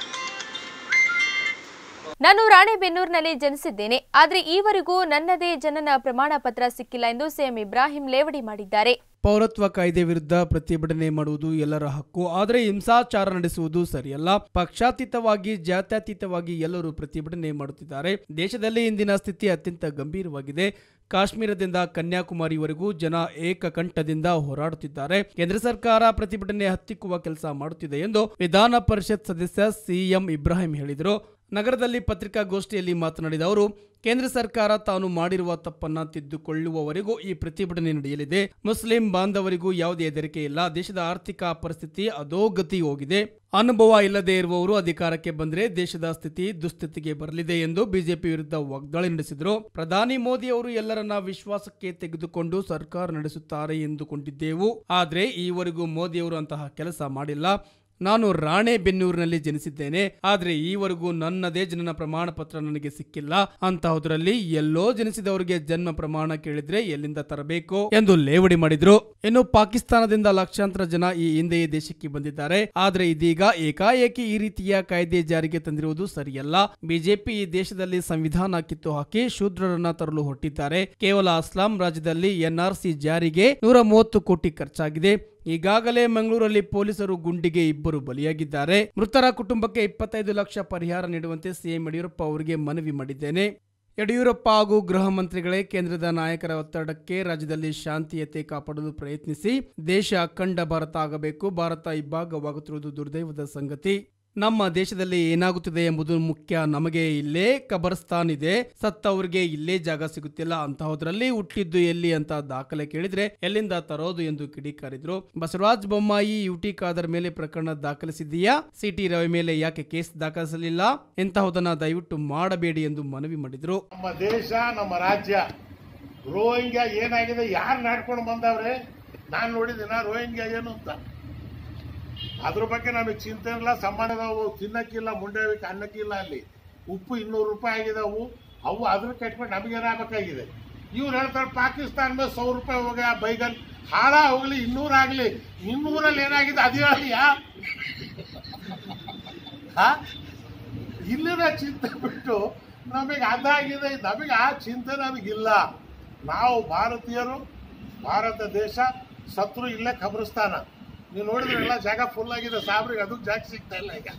ನಾನು ರಾಣೆಬೆನ್ನೂರಿನಲ್ಲಿ ಜನಿಸಿದ್ದೇನೆ ಆದರೆ ಈವರೆಗೂ ನನ್ನದೇ ಜನನ ಪ್ರಮಾಣ ಪತ್ರ ಸಿಕ್ಕಿಲ್ಲ ಎಂದು ಸಿಎಂ ಇಬ್ರಾಹಿಂ ಲೇವಡಿ ಮಾಡಿದ್ದಾರೆ ಪೌರತ್ವ ಕಾಯ್ದೆ ವಿರುದ್ಧ ಪ್ರತಿಭಟನೆ ಮಾಡುವುದು ಎಲ್ಲರ ಹಕ್ಕು ಆದರೆ ಹಿಂಸಾಚಾರ ನಡೆಸುವುದು ಸರಿಯಲ್ಲ ಪಕ್ಷಾತೀತವಾಗಿ ಜಾತ್ಯತೀತವಾಗಿ ಎಲ್ಲರೂ ಪ್ರತಿಭಟನೆ ಮಾಡುತ್ತಿದ್ದಾರೆ ದೇಶದಲ್ಲಿ ಇಂದಿನ ಸ್ಥಿತಿ ಅತ್ಯಂತ ಗಂಭೀರವಾಗಿದೆ ಕಾಶ್ಮೀರದಿಂದ ಕನ್ಯಾಕುಮಾರಿವರೆಗೂ ಜನ ಏಕಕಂಠದಿಂದ ಹೋರಾಡುತ್ತಿದ್ದಾರೆ ಕೇಂದ್ರ ಸರ್ಕಾರ ಪ್ರತಿಭಟನೆ ಹತ್ತಿಕ್ಕುವ ಕೆಲಸ ಮಾಡುತ್ತಿದೆ ಎಂದು ವಿಧಾನ ಪರಿಷತ್ ಸದಸ್ಯ ಸಿಎಂ ಇಬ್ರಾಹಿಂ ಹೇಳಿದರು ನಗರದಲ್ಲಿ ಪತ್ರಿಕಾಗೋಷ್ಠಿಯಲ್ಲಿ ಮಾತನಾಡಿದ ಅವರು ಕೇಂದ್ರ ಸರ್ಕಾರ ತಾನು ಮಾಡಿರುವ ತಪ್ಪನ್ನ ತಿದ್ದುಕೊಳ್ಳುವವರೆಗೂ ಈ ಪ್ರತಿಭಟನೆ ನಡೆಯಲಿದೆ ಮುಸ್ಲಿಂ ಬಾಂಧವರಿಗೂ ಯಾವುದೇ ಹೆದರಿಕೆ ಇಲ್ಲ ದೇಶದ ಆರ್ಥಿಕ ಪರಿಸ್ಥಿತಿ ಅಧೋಗತಿ ಹೋಗಿದೆ ಅನುಭವ ಇಲ್ಲದೆ ಇರುವವರು ಅಧಿಕಾರಕ್ಕೆ ಬಂದರೆ ದೇಶದ ಸ್ಥಿತಿ ದುಸ್ಥಿತಿಗೆ ಬರಲಿದೆ ಎಂದು ಬಿಜೆಪಿ ವಿರುದ್ಧ ವಾಗ್ದಾಳಿ ನಡೆಸಿದರು ಪ್ರಧಾನಿ ಮೋದಿ ಅವರು ಎಲ್ಲರನ್ನ ವಿಶ್ವಾಸಕ್ಕೆ ತೆಗೆದುಕೊಂಡು ಸರ್ಕಾರ ನಡೆಸುತ್ತಾರೆ ಎಂದುಕೊಂಡಿದ್ದೆವು ಆದರೆ ಈವರೆಗೂ ಮೋದಿಯವರು ಅಂತಹ ಕೆಲಸ ಮಾಡಿಲ್ಲ ನಾನು ರಾಣೆಬೆನ್ನೂರಿನಲ್ಲಿ ಜನಿಸಿದ್ದೇನೆ ಆದರೆ ಈವರೆಗೂ ನನ್ನದೇ ಜನನ ಪ್ರಮಾಣ ಪತ್ರ ನನಗೆ ಸಿಕ್ಕಿಲ್ಲ ಅಂತಹುದರಲ್ಲಿ ಎಲ್ಲೋ ಜನಿಸಿದವರಿಗೆ ಜನ್ಮ ಪ್ರಮಾಣ ಕೇಳಿದ್ರೆ ಎಲ್ಲಿಂದ ತರಬೇಕು ಎಂದು ಲೇವಡಿ ಮಾಡಿದ್ರು ಇನ್ನು ಪಾಕಿಸ್ತಾನದಿಂದ ಲಕ್ಷಾಂತರ ಜನ ಈ ಹಿಂದೆ ಈ ದೇಶಕ್ಕೆ ಬಂದಿದ್ದಾರೆ ಆದರೆ ಇದೀಗ ಏಕಾಏಕಿ ಈ ರೀತಿಯ ಕಾಯ್ದೆ ಜಾರಿಗೆ ತಂದಿರುವುದು ಸರಿಯಲ್ಲ ಬಿಜೆಪಿ ಈ ದೇಶದಲ್ಲಿ ಸಂವಿಧಾನ ಕಿತ್ತು ಹಾಕಿ ಶೂದ್ರರನ್ನ ತರಲು ಹೊರಟಿದ್ದಾರೆ ಕೇವಲ ಅಸ್ಲಾಂ ರಾಜ್ಯದಲ್ಲಿ ಎನ್ಆರ್ಸಿ ಜಾರಿಗೆ ನೂರ ಮೂವತ್ತು ಕೋಟಿ ಖರ್ಚಾಗಿದೆ ಈಗಾಗಲೇ ಮಂಗಳೂರಲ್ಲಿ ಪೊಲೀಸರು ಗುಂಡಿಗೆ ಇಬ್ಬರು ಬಲಿಯಾಗಿದ್ದಾರೆ ಮೃತರ ಕುಟುಂಬಕ್ಕೆ ಇಪ್ಪತ್ತೈದು ಲಕ್ಷ ಪರಿಹಾರ ನೀಡುವಂತೆ ಸಿಎಂ ಯಡಿಯೂರಪ್ಪ ಅವರಿಗೆ ಮನವಿ ಮಾಡಿದ್ದೇನೆ ಯಡಿಯೂರಪ್ಪ ಹಾಗೂ ಗೃಹ ಮಂತ್ರಿಗಳೇ ಕೇಂದ್ರದ ನಾಯಕರ ಒತ್ತಡಕ್ಕೆ ರಾಜ್ಯದಲ್ಲಿ ಶಾಂತಿಯತೆ ಕಾಪಾಡಲು ಪ್ರಯತ್ನಿಸಿ ದೇಶ ಅಖಂಡ ಭಾರತ ಆಗಬೇಕು ಭಾರತ ಇಬ್ಬಾಗವಾಗುತ್ತಿರುವುದು ದುರ್ದೈವದ ಸಂಗತಿ ನಮ್ಮ ದೇಶದಲ್ಲಿ ಏನಾಗುತ್ತಿದೆ ಎಂಬುದು ಮುಖ್ಯ ನಮಗೆ ಇಲ್ಲೇ ಕಬರ್ಸ್ತಾನ್ ಇದೆ ಸತ್ತವರಿಗೆ ಇಲ್ಲೇ ಜಾಗ ಸಿಗುತ್ತಿಲ್ಲ ಅಂತಹದ್ರಲ್ಲಿ ಹುಟ್ಟಿದ್ದು ಎಲ್ಲಿ ಅಂತ ದಾಖಲೆ ಕೇಳಿದ್ರೆ ಎಲ್ಲಿಂದ ತರೋದು ಎಂದು ಕಿಡಿಕಾರಿದ್ರು ಬಸವರಾಜ ಬೊಮ್ಮಾಯಿ ಯುಟಿ ಖಾದರ್ ಮೇಲೆ ಪ್ರಕರಣ ದಾಖಲಿಸಿದೆಯಾ ಸಿಟಿ ರವಿ ಮೇಲೆ ಯಾಕೆ ಕೇಸ್ ದಾಖಲಿಸಲಿಲ್ಲ ಇಂತಹುದನ್ನ ದಯವಿಟ್ಟು ಮಾಡಬೇಡಿ ಎಂದು ಮನವಿ ಮಾಡಿದ್ರು ನಮ್ಮ ದೇಶ ನಮ್ಮ ರಾಜ್ಯ ರೋಹಿಂಗ್ಯಾ ಏನಾಗಿದೆ ಯಾರು ನಾಡ್ಕೊಂಡು ಬಂದವ್ರೆ ನಾನು ನೋಡಿದ್ದೀನ ರೋಹಿಂಗ್ಯಾ ಏನು ಅಂತ ಅದ್ರ ಬಗ್ಗೆ ನಮಗೆ ಚಿಂತೆ ಇಲ್ಲ ಸಂಬಂಧದವು ತಿನ್ನಕ್ಕಿಲ್ಲ ಮುಂಡೆವಿಕ್ಕೆ ಅನ್ನಕ್ಕಿಲ್ಲ ಅಲ್ಲಿ ಉಪ್ಪು ಇನ್ನೂರು ರೂಪಾಯಿ ಆಗಿದಾವು ಅವು ಅದ್ರ ಕಟ್ಕೊಂಡು ನಮಗೇನಾಗಬೇಕಾಗಿದೆ ಇವ್ರು ಹೇಳ್ತಾರೆ ಪಾಕಿಸ್ತಾನ ಮೇಲೆ ಸೌ ರೂಪಾಯಿ ಹೋಗಿ ಆ ಬೈಗಲ್ ಹಾಳ ಹೋಗ್ಲಿ ಇನ್ನೂರಾಗ್ಲಿ ಇನ್ನೂರಲ್ಲಿ ಏನಾಗಿದೆ ಅದು ಹೇಳಿಯಾ ಹಾ ಇಲ್ಲಿನ ಚಿಂತೆ ಬಿಟ್ಟು ನಮಗೆ ಅದಾಗಿದೆ ನಮಗೆ ಆ ಚಿಂತೆ ನಮಗಿಲ್ಲ ನಾವು ಭಾರತೀಯರು ಭಾರತ ದೇಶ ಸತ್ರು ಇಲ್ಲೇ ಖಬರಸ್ತಾನ ನೀವು ನೋಡಿದ್ರೆ ಎಲ್ಲ ಜಾಗ ಫುಲ್ ಆಗಿದೆ ಸಾಬ್ರಿಗೆ ಅದು ಜಾಗ ಸಿಗ್ತಾ ಇಲ್ಲ ಈಗ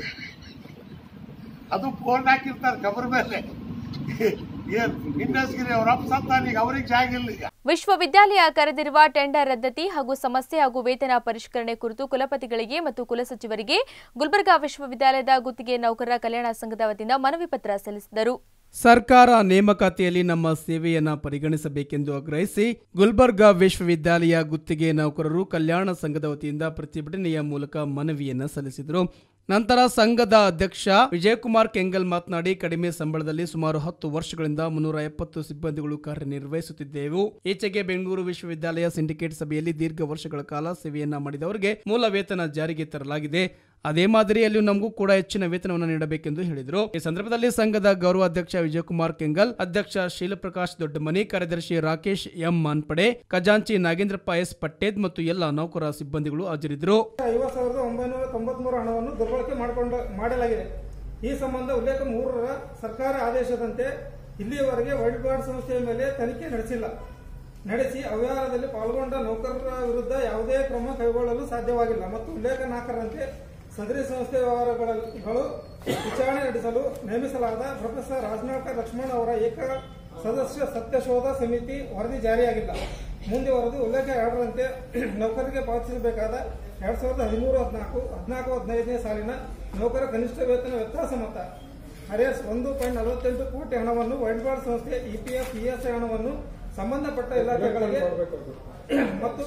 ಅದು ಫೋನ್ ಹಾಕಿರ್ತಾರೆ ಖಬರ್ ಮೇಲೆ ಏನ್ ಇಂಡಸ್ಗಿರಿ ಅವ್ರ ಅಪ್ಪ ಸತ್ತಾನ ಈಗ ಅವ್ರಿಗೆ ಜಾಗ ಇಲ್ಲ ಈಗ ವಿಶ್ವವಿದ್ಯಾಲಯ ಕರೆದಿರುವ ಟೆಂಡರ್ ರದ್ದತಿ ಹಾಗೂ ಸಮಸ್ಯೆ ಹಾಗೂ ವೇತನ ಪರಿಷ್ಕರಣೆ ಕುರಿತು ಕುಲಪತಿಗಳಿಗೆ ಮತ್ತು ಕುಲಸಚಿವರಿಗೆ ಗುಲ್ಬರ್ಗಾ ವಿಶ್ವವಿದ್ಯಾಲಯದ ಗುತ್ತಿಗೆ ನೌಕರರ ಕಲ್ಯಾಣ ಸಂಘದ ವತಿಯಿಂದ ಮನವಿ ಪತ್ರ ಸಲ್ಲಿಸಿದರು ಸರ್ಕಾರ ನೇಮಕಾತಿಯಲ್ಲಿ ನಮ್ಮ ಸೇವೆಯನ್ನ ಪರಿಗಣಿಸಬೇಕೆಂದು ಆಗ್ರಹಿಸಿ ಗುಲ್ಬರ್ಗಾ ವಿಶ್ವವಿದ್ಯಾಲಯ ಗುತ್ತಿಗೆ ನೌಕರರು ಕಲ್ಯಾಣ ಸಂಘದ ವತಿಯಿಂದ ಪ್ರತಿಭಟನೆಯ ಮೂಲಕ ಮನವಿಯನ್ನ ಸಲ್ಲಿಸಿದರು ನಂತರ ಸಂಘದ ಅಧ್ಯಕ್ಷ ವಿಜಯಕುಮಾರ್ ಕೆಂಗಲ್ ಮಾತನಾಡಿ ಕಡಿಮೆ ಸಂಬಳದಲ್ಲಿ ಸುಮಾರು ಹತ್ತು ವರ್ಷಗಳಿಂದ ಮುನ್ನೂರ ಎಪ್ಪತ್ತು ಸಿಬ್ಬಂದಿಗಳು ಕಾರ್ಯನಿರ್ವಹಿಸುತ್ತಿದ್ದೆವು ಈಚೆಗೆ ಬೆಂಗಳೂರು ವಿಶ್ವವಿದ್ಯಾಲಯ ಸಿಂಡಿಕೇಟ್ ಸಭೆಯಲ್ಲಿ ದೀರ್ಘ ವರ್ಷಗಳ ಕಾಲ ಸೇವೆಯನ್ನ ಮಾಡಿದವರಿಗೆ ಮೂಲ ವೇತನ ಜಾರಿಗೆ ತರಲಾಗಿದೆ ಅದೇ ಮಾದರಿಯಲ್ಲೂ ನಮಗೂ ಕೂಡ ಹೆಚ್ಚಿನ ವೇತನವನ್ನು ನೀಡಬೇಕೆಂದು ಹೇಳಿದರು ಈ ಸಂದರ್ಭದಲ್ಲಿ ಸಂಘದ ಗೌರವ ಅಧ್ಯಕ್ಷ ವಿಜಯಕುಮಾರ್ ಕೆಂಗಲ್ ಅಧ್ಯಕ್ಷ ಶೀಲಪ್ರಕಾಶ್ ದೊಡ್ಡಮನಿ ಕಾರ್ಯದರ್ಶಿ ರಾಕೇಶ್ ಎಂ ಮಾನ್ಪಡೆ ಖಜಾಂಚಿ ನಾಗೇಂದ್ರಪ್ಪ ಎಸ್ ಪಟ್ಟೇದ್ ಮತ್ತು ಎಲ್ಲ ನೌಕರ ಸಿಬ್ಬಂದಿಗಳು ಹಾಜರಿದ್ದರು ಐವತ್ತು ಸಾವಿರದ ಒಂಬೈನೂರ ತೊಂಬತ್ಮೂರು ಹಣವನ್ನು ದುರ್ಬಳಕೆ ಮಾಡಿಕೊಂಡು ಮಾಡಲಾಗಿದೆ ಈ ಸಂಬಂಧ ಉಲ್ಲೇಖ ಮೂರರ ಸರ್ಕಾರ ಆದೇಶದಂತೆ ಇಲ್ಲಿಯವರೆಗೆ ವೈಲ್ಡ್ ಕಾರ್ಡ್ ಸಂಸ್ಥೆಯ ಮೇಲೆ ತನಿಖೆ ನಡೆಸಿಲ್ಲ ನಡೆಸಿ ಅವ್ಯವಹಾರದಲ್ಲಿ ಪಾಲ್ಗೊಂಡ ನೌಕರರ ವಿರುದ್ಧ ಯಾವುದೇ ಕ್ರಮ ಕೈಗೊಳ್ಳಲು ಸಾಧ್ಯವಾಗಿಲ್ಲ ಮತ್ತು ಉಲ್ಲೇಖ ನಾಲ್ಕರಂತೆ ಸದರಿ ಸಂಸ್ಥೆ ವ್ಯವಹಾರಗಳು ವಿಚಾರಣೆ ನಡೆಸಲು ನೇಮಿಸಲಾದ ಪ್ರೊಫೆಸರ್ ರಾಜನಾಥ ಲಕ್ಷ್ಮಣ್ ಅವರ ಏಕ ಸದಸ್ಯ ಸತ್ಯಶೋಧ ಸಮಿತಿ ವರದಿ ಜಾರಿಯಾಗಿಲ್ಲ ಮುಂದೆ ವರದಿ ಉಲ್ಲೇಖ ಎರಡರಂತೆ ನೌಕರರಿಗೆ ಪಾವತಿಸಬೇಕಾದ ಎರಡ್ ಸಾವಿರದ ಹದಿಮೂರು ಹದಿನಾಲ್ಕು ಹದಿನಾಲ್ಕು ಹದಿನೈದನೇ ಸಾಲಿನ ನೌಕರ ಕನಿಷ್ಠ ವೇತನ ವ್ಯತ್ಯಾಸ ಮೊತ್ತ ಹರಿಯರ್ಸ್ ಒಂದು ಪಾಯಿಂಟ್ ನಲವತ್ತೆಂಟು ಕೋಟಿ ಹಣವನ್ನು ವೈಲ್ಡ್ ಕಾರ್ಡ್ ಸಂಸ್ಥೆ ಇಪಿಎಫ್ ಇಎಸ್ಐ ಹಣವನ್ನು ಸಂಬಂಧಪಟ್ಟ ಇಲಾಖೆಗಳಿಗೆ ಮತ್ತು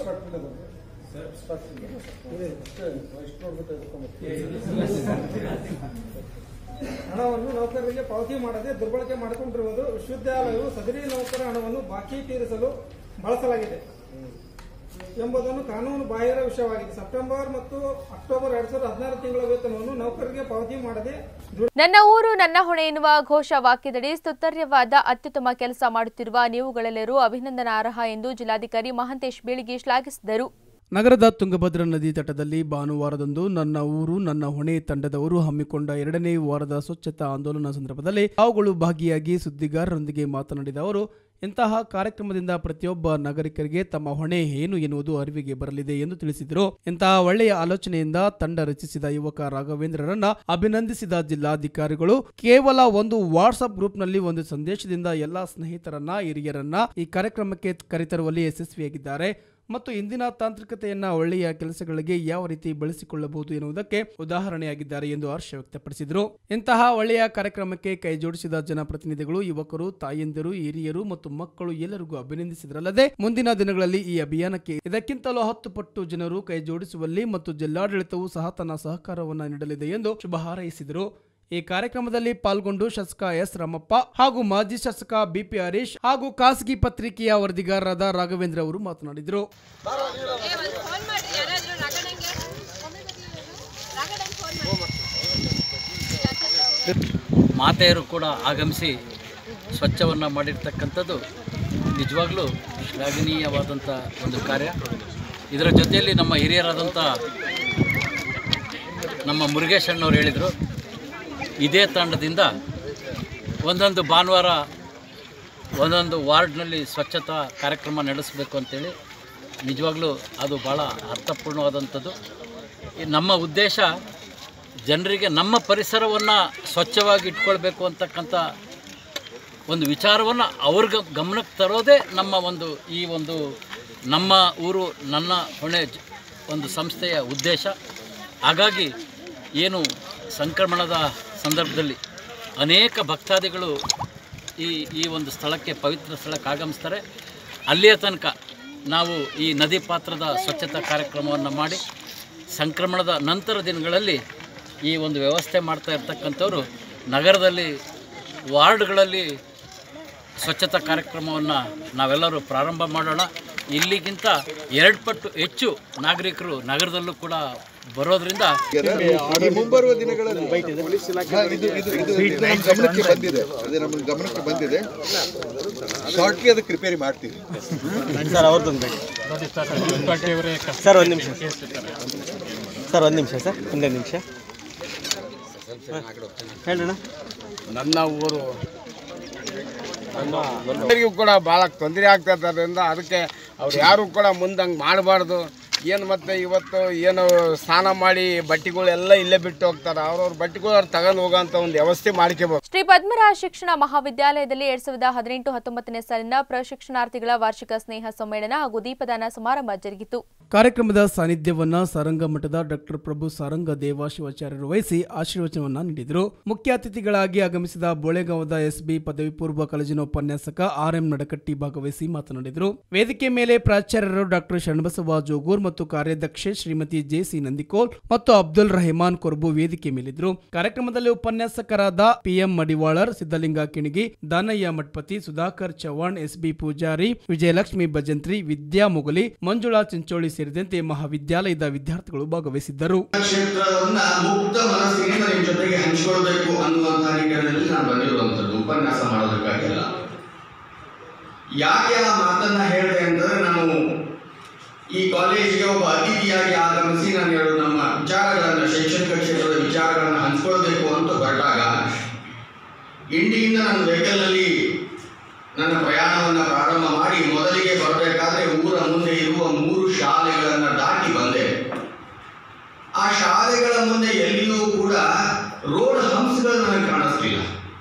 ಹಣವನ್ನು ನೌಕರರಿಗೆ ಪಾವತಿ ಮಾಡದೆ ದುರ್ಬಳಕೆ ಮಾಡಿಕೊಂಡಿರುವುದು ವಿಶ್ವವಿದ್ಯಾಲಯವು ಸದರಿ ನೌಕರ ಹಣವನ್ನು ಬಾಕಿ ತೀರಿಸಲು ಬಳಸಲಾಗಿದೆ ಎಂಬುದನ್ನು ಕಾನೂನು ಬಾಹಿರ ವಿಷಯವಾಗಿದೆ ಸೆಪ್ಟೆಂಬರ್ ಮತ್ತು ಅಕ್ಟೋಬರ್ ಎರಡ್ ಸಾವಿರದ ಹದಿನಾರು ತಿಂಗಳ ವೇತನವನ್ನು ನೌಕರರಿಗೆ ಪಾವತಿ ಮಾಡದೆ ನನ್ನ ಊರು ನನ್ನ ಹೊಣೆ ಎನ್ನುವ ಘೋಷ ವಾಕ್ಯದಡಿ ಸ್ತುತ್ಯರ್ಯವಾದ ಅತ್ಯುತ್ತಮ ಕೆಲಸ ಮಾಡುತ್ತಿರುವ ನೀವುಗಳೆಲ್ಲರೂ ಅಭಿನಂದನಾರ್ಹ ಎಂದು ಜಿಲ್ಲಾಧಿಕಾರಿ ಮಹಾಂತೇಶ್ ಬೀಳಿಗಿ ಶ್ಲಾಘಿಸಿದರು ನಗರದ ತುಂಗಭದ್ರಾ ನದಿ ತಟದಲ್ಲಿ ಭಾನುವಾರದಂದು ನನ್ನ ಊರು ನನ್ನ ಹೊಣೆ ತಂಡದವರು ಹಮ್ಮಿಕೊಂಡ ಎರಡನೇ ವಾರದ ಸ್ವಚ್ಛತಾ ಆಂದೋಲನ ಸಂದರ್ಭದಲ್ಲಿ ತಾವುಗಳು ಭಾಗಿಯಾಗಿ ಸುದ್ದಿಗಾರರೊಂದಿಗೆ ಮಾತನಾಡಿದ ಅವರು ಇಂತಹ ಕಾರ್ಯಕ್ರಮದಿಂದ ಪ್ರತಿಯೊಬ್ಬ ನಾಗರಿಕರಿಗೆ ತಮ್ಮ ಹೊಣೆ ಏನು ಎನ್ನುವುದು ಅರಿವಿಗೆ ಬರಲಿದೆ ಎಂದು ತಿಳಿಸಿದರು ಇಂತಹ ಒಳ್ಳೆಯ ಆಲೋಚನೆಯಿಂದ ತಂಡ ರಚಿಸಿದ ಯುವಕ ರಾಘವೇಂದ್ರರನ್ನ ಅಭಿನಂದಿಸಿದ ಜಿಲ್ಲಾಧಿಕಾರಿಗಳು ಕೇವಲ ಒಂದು ವಾಟ್ಸ್ಆಪ್ ಗ್ರೂಪ್ನಲ್ಲಿ ಒಂದು ಸಂದೇಶದಿಂದ ಎಲ್ಲಾ ಸ್ನೇಹಿತರನ್ನ ಹಿರಿಯರನ್ನ ಈ ಕಾರ್ಯಕ್ರಮಕ್ಕೆ ಕರೆತರುವಲ್ಲಿ ಯಶಸ್ವಿಯಾಗಿದ್ದಾರೆ ಮತ್ತು ಇಂದಿನ ತಾಂತ್ರಿಕತೆಯನ್ನ ಒಳ್ಳೆಯ ಕೆಲಸಗಳಿಗೆ ಯಾವ ರೀತಿ ಬಳಸಿಕೊಳ್ಳಬಹುದು ಎನ್ನುವುದಕ್ಕೆ ಉದಾಹರಣೆಯಾಗಿದ್ದಾರೆ ಎಂದು ಹರ್ಷ ವ್ಯಕ್ತಪಡಿಸಿದರು ಇಂತಹ ಒಳ್ಳೆಯ ಕಾರ್ಯಕ್ರಮಕ್ಕೆ ಕೈ ಜೋಡಿಸಿದ ಜನಪ್ರತಿನಿಧಿಗಳು ಯುವಕರು ತಾಯಂದಿರು ಹಿರಿಯರು ಮತ್ತು ಮಕ್ಕಳು ಎಲ್ಲರಿಗೂ ಅಭಿನಂದಿಸಿದರಲ್ಲದೆ ಮುಂದಿನ ದಿನಗಳಲ್ಲಿ ಈ ಅಭಿಯಾನಕ್ಕೆ ಇದಕ್ಕಿಂತಲೂ ಹತ್ತು ಪಟ್ಟು ಜನರು ಕೈ ಜೋಡಿಸುವಲ್ಲಿ ಮತ್ತು ಜಿಲ್ಲಾಡಳಿತವು ಸಹ ತನ್ನ ಸಹಕಾರವನ್ನು ನೀಡಲಿದೆ ಎಂದು ಶುಭ ಹಾರೈಸಿದರು ಈ ಕಾರ್ಯಕ್ರಮದಲ್ಲಿ ಪಾಲ್ಗೊಂಡು ಶಾಸಕ ಎಸ್ ರಾಮಪ್ಪ ಹಾಗೂ ಮಾಜಿ ಶಾಸಕ ಬಿಪಿ ಹರೀಶ್ ಹಾಗೂ ಖಾಸಗಿ ಪತ್ರಿಕೆಯ ವರದಿಗಾರರಾದ ರಾಘವೇಂದ್ರ ಅವರು ಮಾತನಾಡಿದರು ಮಾತೆಯರು ಕೂಡ ಆಗಮಿಸಿ ಸ್ವಚ್ಛವನ್ನು ಮಾಡಿರ್ತಕ್ಕಂಥದ್ದು ನಿಜವಾಗ್ಲೂ ಶ್ಲಾಘನೀಯವಾದಂಥ ಒಂದು ಕಾರ್ಯ ಇದರ ಜೊತೆಯಲ್ಲಿ ನಮ್ಮ ಹಿರಿಯರಾದಂಥ ನಮ್ಮ ಮುರುಗೇಶ್ ಅಣ್ಣವ್ರು ಹೇಳಿದರು ಇದೇ ತಂಡದಿಂದ ಒಂದೊಂದು ಭಾನುವಾರ ಒಂದೊಂದು ವಾರ್ಡ್ನಲ್ಲಿ ಸ್ವಚ್ಛತಾ ಕಾರ್ಯಕ್ರಮ ನಡೆಸಬೇಕು ಅಂತೇಳಿ ನಿಜವಾಗ್ಲೂ ಅದು ಭಾಳ ಅರ್ಥಪೂರ್ಣವಾದಂಥದ್ದು ಈ ನಮ್ಮ ಉದ್ದೇಶ ಜನರಿಗೆ ನಮ್ಮ ಪರಿಸರವನ್ನು ಸ್ವಚ್ಛವಾಗಿ ಇಟ್ಕೊಳ್ಬೇಕು ಅಂತಕ್ಕಂಥ ಒಂದು ವಿಚಾರವನ್ನು ಅವ್ರಿಗೆ ಗಮನಕ್ಕೆ ತರೋದೇ ನಮ್ಮ ಒಂದು ಈ ಒಂದು ನಮ್ಮ ಊರು ನನ್ನ ಹೊಣೆ ಜ- ಒಂದು ಸಂಸ್ಥೆಯ ಉದ್ದೇಶ ಹಾಗಾಗಿ ಏನು ಸಂಕ್ರಮಣದ ಸಂದರ್ಭದಲ್ಲಿ ಅನೇಕ ಭಕ್ತಾದಿಗಳು ಈ ಈ ಒಂದು ಸ್ಥಳಕ್ಕೆ ಪವಿತ್ರ ಸ್ಥಳಕ್ಕೆ ಆಗಮಿಸ್ತಾರೆ ಅಲ್ಲಿಯ ತನಕ ನಾವು ಈ ನದಿ ಪಾತ್ರದ ಸ್ವಚ್ಛತಾ ಕಾರ್ಯಕ್ರಮವನ್ನು ಮಾಡಿ ಸಂಕ್ರಮಣದ ನಂತರ ದಿನಗಳಲ್ಲಿ ಈ ಒಂದು ವ್ಯವಸ್ಥೆ ಮಾಡ್ತಾ ಇರ್ತಕ್ಕಂಥವ್ರು ನಗರದಲ್ಲಿ ವಾರ್ಡ್ಗಳಲ್ಲಿ ಸ್ವಚ್ಛತಾ ಕಾರ್ಯಕ್ರಮವನ್ನು ನಾವೆಲ್ಲರೂ ಪ್ರಾರಂಭ ಮಾಡೋಣ ಇಲ್ಲಿಗಿಂತ ಎರಡು ಪಟ್ಟು ಹೆಚ್ಚು ನಾಗರಿಕರು ನಗರದಲ್ಲೂ ಕೂಡ ಬರೋದ್ರಿಂದ ಈ ಮುಂಬರುವ ದಿನಗಳಲ್ಲಿ ಪೊಲೀಸ್ ಇಲಾಖೆ ಇದು ಇದು ಇದು ನಮ್ಮ ಗಮನಕ್ಕೆ ಬಂದಿದೆ ಅದೇ ನಮ್ಮ ಗಮನಕ್ಕೆ ಬಂದಿದೆ ಶಾರ್ಟ್ಲಿ ಅದಕ್ಕೆ ರಿಪೇರಿ ಮಾಡ್ತೀವಿ ಸರ್ ಅವ್ರದ್ದೊಂದು ಬೇಕು ಸರ್ ಒಂದು ನಿಮಿಷ ಸರ್ ಒಂದು ನಿಮಿಷ ಸರ್ ಒಂದೇ ನಿಮಿಷ ಹೇಳೋಣ ನನ್ನ ಊರು ಎಲ್ಲರಿಗೂ ಕೂಡ ಭಾಳ ತೊಂದರೆ ಆಗ್ತದ್ರಿಂದ ಅದಕ್ಕೆ ಅವ್ರು ಯಾರು ಕೂಡ ಮುಂದಂಗೆ ಮಾಡಬಾರ್ದು ಏನು ಮತ್ತೆ ಇವತ್ತು ಏನು ಸ್ನಾನ ಮಾಡಿ ಬಟ್ಟೆಗಳೆಲ್ಲ ಇಲ್ಲೇ ಬಿಟ್ಟು ಹೋಗ್ತಾರೆ ಅವ್ರವ್ರ ಬಟ್ಟೆಗಳು ಅವ್ರು ತಗೊಂಡು ಹೋಗೋಂಥ ಒಂದು ವ್ಯವಸ್ಥೆ ಮಾಡ್ಕೋಬೇಕು ಶ್ರೀ ಪದ್ಮರಾಜ ಶಿಕ್ಷಣ ಮಹಾವಿದ್ಯಾಲಯದಲ್ಲಿ ಎರಡ್ ಸಾವಿರದ ಹದಿನೆಂಟು ಹತ್ತೊಂಬತ್ತನೇ ಸಾಲಿನ ಪ್ರಶಿಕ್ಷಣಾರ್ಥಿಗಳ ವಾರ್ಷಿಕ ಸ್ನೇಹ ಸಮ್ಮೇಳನ ಹಾಗೂ ದೀಪದಾನ ಸಮಾರಂಭ ಜರುಗಿತು ಕಾರ್ಯಕ್ರಮದ ಸಾನ್ನಿಧ್ಯವನ್ನ ಸಾರಂಗ ಮಠದ ಡಾಕ್ಟರ್ ಪ್ರಭು ಸಾರಂಗ ದೇವ ಶಿವಾಚಾರ್ಯರು ವಹಿಸಿ ಆಶೀರ್ವಚನವನ್ನ ನೀಡಿದರು ಮುಖ್ಯ ಅತಿಥಿಗಳಾಗಿ ಆಗಮಿಸಿದ ಬೋಳೆಗಾಂವದ ಎಸ್ಬಿ ಪದವಿ ಪೂರ್ವ ಕಾಲೇಜಿನ ಉಪನ್ಯಾಸಕ ಆರ್ ಎಂ ನಡಕಟ್ಟಿ ಭಾಗವಹಿಸಿ ಮಾತನಾಡಿದರು ವೇದಿಕೆ ಮೇಲೆ ಪ್ರಾಚಾರ್ಯರು ಡಾಕ್ಟರ್ ಶರಣಬಸವ ಜೋಗೂರ್ ಮತ್ತು ಕಾರ್ಯಾಧ್ಯಕ್ಷೆ ಶ್ರೀಮತಿ ಜೆಸಿ ನಂದಿಕೋಲ್ ಮತ್ತು ಅಬ್ದುಲ್ ರಹಮಾನ್ ಕೊರ್ಬು ವೇದಿಕೆ ಮೇಲಿದ್ರು ಕಾರ್ಯಕ್ರಮದಲ್ಲಿ ಉಪನ್ಯಾಸಕರಾದ ಪಿಎಂ ಮಡಿವಾಳರ್ ಸಿದ್ದಲಿಂಗ ಕಿಣಗಿ ದಾನಯ್ಯ ಮಠಪತಿ ಸುಧಾಕರ್ ಚವ್ಹಾಣ್ ಎಸ್ಬಿ ಪೂಜಾರಿ ವಿಜಯಲಕ್ಷ್ಮಿ ಭಜಂತ್ರಿ ವಿದ್ಯಾ ಮೊಗಲಿ ಮಂಜುಳಾ ಚಿಂಚೋಳಿ ಸೇರಿದಂತೆ ಮಹಾವಿದ್ಯಾಲಯದ ವಿದ್ಯಾರ್ಥಿಗಳು ಭಾಗವಹಿಸಿದ್ದರು ಕ್ಷೇತ್ರವನ್ನ ಮುಕ್ತ ಮನಸ್ಸಿನಿಂದ ನಿಮ್ ಜೊತೆಗೆ ಹಂಚಿಕೊಳ್ಬೇಕು ಅನ್ನುವಂತಹ ನಿಟ್ಟಿನಲ್ಲಿ ನಾನು ಬಂದಿರುವಂತದ್ದು ಉಪನ್ಯಾಸ ಮಾಡೋದಕ್ಕಾಗಿಲ್ಲ ಯಾಕೆ ಆ ಮಾತನ್ನ ಹೇಳಿದೆ ಅಂತಂದ್ರೆ ನಾನು ಈ ಕಾಲೇಜಿಗೆ ಒಬ್ಬ ಅತಿಥಿಯಾಗಿ ಆಗಮಿಸಿ ನಾನು ಎರಡು ನಮ್ಮ ವಿಚಾರಗಳನ್ನ ಶೈಕ್ಷಣಿಕ ಕ್ಷೇತ್ರದ ವಿಚಾರಗಳನ್ನ ಹಂಚ್ಕೊಳ್ಬೇಕು ಅಂತ ಹೊರಟಾಗ ಇಂಡಿಯಿಂದ ನನ್ನ ವೆಹಿಕಲ್ನಲ್ಲಿ ನನ್ನ ಪ್ರಯಾಣವನ್ನು ಪ್ರಾರಂಭ ಮಾಡಿ ಮೊದಲಿಗೆ ಬರಬೇಕಾದ್ರೆ ಊರ ಮುಂದೆ ಇರುವ ಮೂರು ಶಾಲೆಗಳನ್ನು ದಾಟಿ ಬಂದೆ ಆ ಶಾಲೆಗಳ ಮುಂದೆ ಎಲ್ಲಿಯೂ ಕೂಡ ರೋಡ್ ಹಂಪ್ಸ್ಗಳು ನನಗೆ ಕಾಣಿಸ್ತಿಲ್ಲ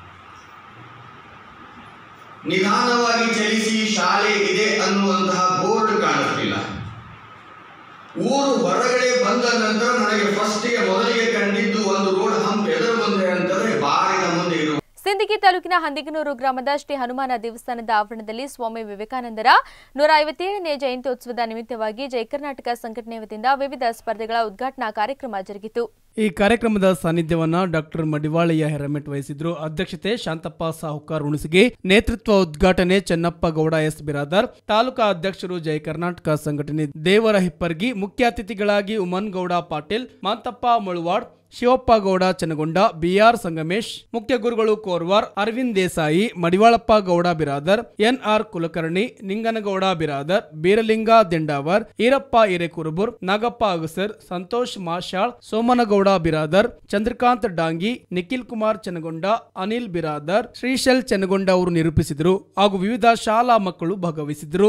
ನಿಧಾನವಾಗಿ ಚಲಿಸಿ ಶಾಲೆ ಇದೆ ಅನ್ನುವಂತಹ ಬೋರ್ಡ್ ಕಾಣಿಸ್ತಿಲ್ಲ ಊರು ಹೊರಗಡೆ ಬಂದ ನಂತರ ನನಗೆ ಫಸ್ಟಿಗೆ ಮೊದಲಿಗೆ ಕಂಡಿದ್ದು ಒಂದು ರೋಡ್ ಹಂಪ್ ಎದುರು ಬಂದೆ ಅಂತಂದ್ರೆ ಬಾರಿನ ಮುಂದೆ ಇರುವ ಸಿಂದಗಿ ತಾಲೂಕಿನ ಹಂದಿಗನೂರು ಗ್ರಾಮದ ಶ್ರೀ ಹನುಮಾನ ದೇವಸ್ಥಾನದ ಆವರಣದಲ್ಲಿ ಸ್ವಾಮಿ ವಿವೇಕಾನಂದರ ನೂರ ಐವತ್ತೇಳನೇ ಜಯಂತ್ಯೋತ್ಸವದ ನಿಮಿತ್ತವಾಗಿ ಜಯ ಕರ್ನಾಟಕ ಸಂಘಟನೆ ವತಿಯಿಂದ ವಿವಿಧ ಸ್ಪರ್ಧೆಗಳ ಉದ್ಘಾಟನಾ ಕಾರ್ಯಕ್ರಮ ಜರುಗಿತು ಈ ಕಾರ್ಯಕ್ರಮದ ಸಾನ್ನಿಧ್ಯವನ್ನ ಡಾಕ್ಟರ್ ಮಡಿವಾಳಯ್ಯ ಹೆರಮೆಟ್ ವಹಿಸಿದ್ರು ಅಧ್ಯಕ್ಷತೆ ಶಾಂತಪ್ಪ ಸಾಹುಕಾರ್ ಹುಣಸಗಿ ನೇತೃತ್ವ ಉದ್ಘಾಟನೆ ಚೆನ್ನಪ್ಪ ಗೌಡ ಎಸ್ ಬಿರಾದರ್ ತಾಲೂಕಾ ಅಧ್ಯಕ್ಷರು ಜಯ ಕರ್ನಾಟಕ ಸಂಘಟನೆ ದೇವರ ಹಿಪ್ಪರ್ಗಿ ಮುಖ್ಯ ಅತಿಥಿಗಳಾಗಿ ಉಮನ್ ಗೌಡ ಪಾಟೀಲ್ ಮಾಂತಪ್ಪ ಮಳುವಾಡ್ ಶಿವಪ್ಪ ಗೌಡ ಚನಗೊಂಡ ಬಿಆರ್ ಸಂಗಮೇಶ್ ಮುಖ್ಯ ಗುರುಗಳು ಕೋರ್ವಾರ್ ಅರವಿಂದ್ ದೇಸಾಯಿ ಮಡಿವಾಳಪ್ಪ ಗೌಡ ಬಿರಾದರ್ ಎನ್ಆರ್ ಕುಲಕರ್ಣಿ ನಿಂಗನಗೌಡ ಬಿರಾದರ್ ಬೀರಲಿಂಗ ದಿಂಡಾವರ್ ಈರಪ್ಪ ಹಿರೇಕುರುಬುರ್ ನಾಗಪ್ಪ ಅಗಸರ್ ಸಂತೋಷ್ ಮಾಶಾಳ್ ಸೋಮನಗೌಡ ಬಿರಾದರ್ ಚಂದ್ರಕಾಂತ್ ಡಾಂಗಿ ನಿಖಿಲ್ ಕುಮಾರ್ ಚನಗೊಂಡ ಅನಿಲ್ ಬಿರಾದರ್ ಶ್ರೀಶೈಲ್ ಚನಗೊಂಡ ಅವರು ನಿರೂಪಿಸಿದರು ಹಾಗೂ ವಿವಿಧ ಶಾಲಾ ಮಕ್ಕಳು ಭಾಗವಹಿಸಿದರು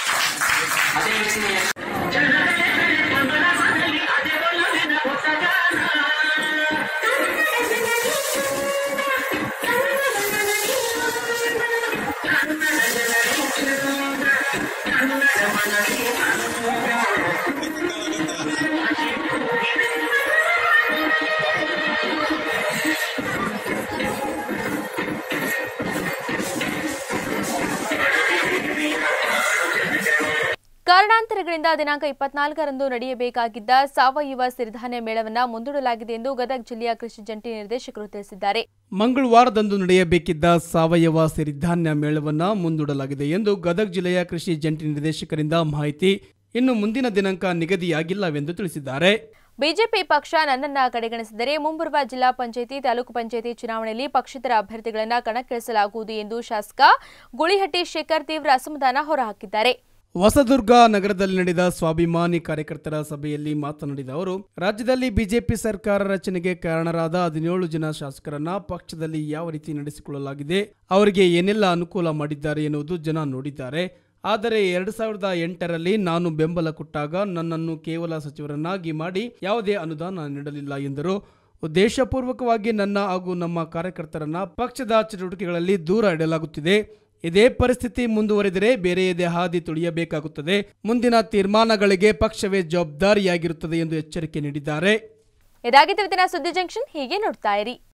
ಕಾರಣಾಂತರಗಳಿಂದ ದಿನಾಂಕ ಇಪ್ಪತ್ನಾಲ್ಕರಂದು ನಡೆಯಬೇಕಾಗಿದ್ದ ಸಾವಯವ ಸಿರಿಧಾನ್ಯ ಮೇಳವನ್ನ ಮುಂದೂಡಲಾಗಿದೆ ಎಂದು ಗದಗ ಜಿಲ್ಲೆಯ ಕೃಷಿ ಜಂಟಿ ನಿರ್ದೇಶಕರು ತಿಳಿಸಿದ್ದಾರೆ ಮಂಗಳವಾರದಂದು ನಡೆಯಬೇಕಿದ್ದ ಸಾವಯವ ಸಿರಿಧಾನ್ಯ ಮೇಳವನ್ನ ಮುಂದೂಡಲಾಗಿದೆ ಎಂದು ಗದಗ ಜಿಲ್ಲೆಯ ಕೃಷಿ ಜಂಟಿ ನಿರ್ದೇಶಕರಿಂದ ಮಾಹಿತಿ ಇನ್ನು ಮುಂದಿನ ದಿನಾಂಕ ನಿಗದಿಯಾಗಿಲ್ಲವೆಂದು ತಿಳಿಸಿದ್ದಾರೆ ಬಿಜೆಪಿ ಪಕ್ಷ ನನ್ನನ್ನ ಕಡೆಗಣಿಸಿದರೆ ಮುಂಬರುವ ಜಿಲ್ಲಾ ಪಂಚಾಯಿತಿ ತಾಲೂಕು ಪಂಚಾಯಿತಿ ಚುನಾವಣೆಯಲ್ಲಿ ಪಕ್ಷೇತರ ಅಭ್ಯರ್ಥಿಗಳನ್ನು ಕಣಕ್ಕಿಳಿಸಲಾಗುವುದು ಎಂದು ಶಾಸಕ ಗುಳಿಹಟ್ಟಿ ಶೇಖರ್ ತೀವ್ರ ಅಸಮಾಧಾನ ಹೊರಹಾಕಿದ್ದಾರೆ ಹೊಸದುರ್ಗ ನಗರದಲ್ಲಿ ನಡೆದ ಸ್ವಾಭಿಮಾನಿ ಕಾರ್ಯಕರ್ತರ ಸಭೆಯಲ್ಲಿ ಮಾತನಾಡಿದ ಅವರು ರಾಜ್ಯದಲ್ಲಿ ಬಿಜೆಪಿ ಸರ್ಕಾರ ರಚನೆಗೆ ಕಾರಣರಾದ ಹದಿನೇಳು ಜನ ಶಾಸಕರನ್ನ ಪಕ್ಷದಲ್ಲಿ ಯಾವ ರೀತಿ ನಡೆಸಿಕೊಳ್ಳಲಾಗಿದೆ ಅವರಿಗೆ ಏನೆಲ್ಲ ಅನುಕೂಲ ಮಾಡಿದ್ದಾರೆ ಎನ್ನುವುದು ಜನ ನೋಡಿದ್ದಾರೆ ಆದರೆ ಎರಡು ಸಾವಿರದ ಎಂಟರಲ್ಲಿ ನಾನು ಬೆಂಬಲ ಕೊಟ್ಟಾಗ ನನ್ನನ್ನು ಕೇವಲ ಸಚಿವರನ್ನಾಗಿ ಮಾಡಿ ಯಾವುದೇ ಅನುದಾನ ನೀಡಲಿಲ್ಲ ಎಂದರು ಉದ್ದೇಶಪೂರ್ವಕವಾಗಿ ನನ್ನ ಹಾಗೂ ನಮ್ಮ ಕಾರ್ಯಕರ್ತರನ್ನ ಪಕ್ಷದ ಚಟುವಟಿಕೆಗಳಲ್ಲಿ ದೂರ ಇಡಲಾಗುತ್ತಿದೆ ಇದೇ ಪರಿಸ್ಥಿತಿ ಮುಂದುವರೆದರೆ ಬೇರೆಯದೇ ಹಾದಿ ತುಳಿಯಬೇಕಾಗುತ್ತದೆ ಮುಂದಿನ ತೀರ್ಮಾನಗಳಿಗೆ ಪಕ್ಷವೇ ಜವಾಬ್ದಾರಿಯಾಗಿರುತ್ತದೆ ಎಂದು ಎಚ್ಚರಿಕೆ ನೀಡಿದ್ದಾರೆ ಇದಾಗಿತ್ತು ಇವತ್ತಿನ ಸುದ್ದಿ ಜಂಕ್ಷನ್ ಹೀಗೆ ನೋಡ್ತಾ ಇರಿ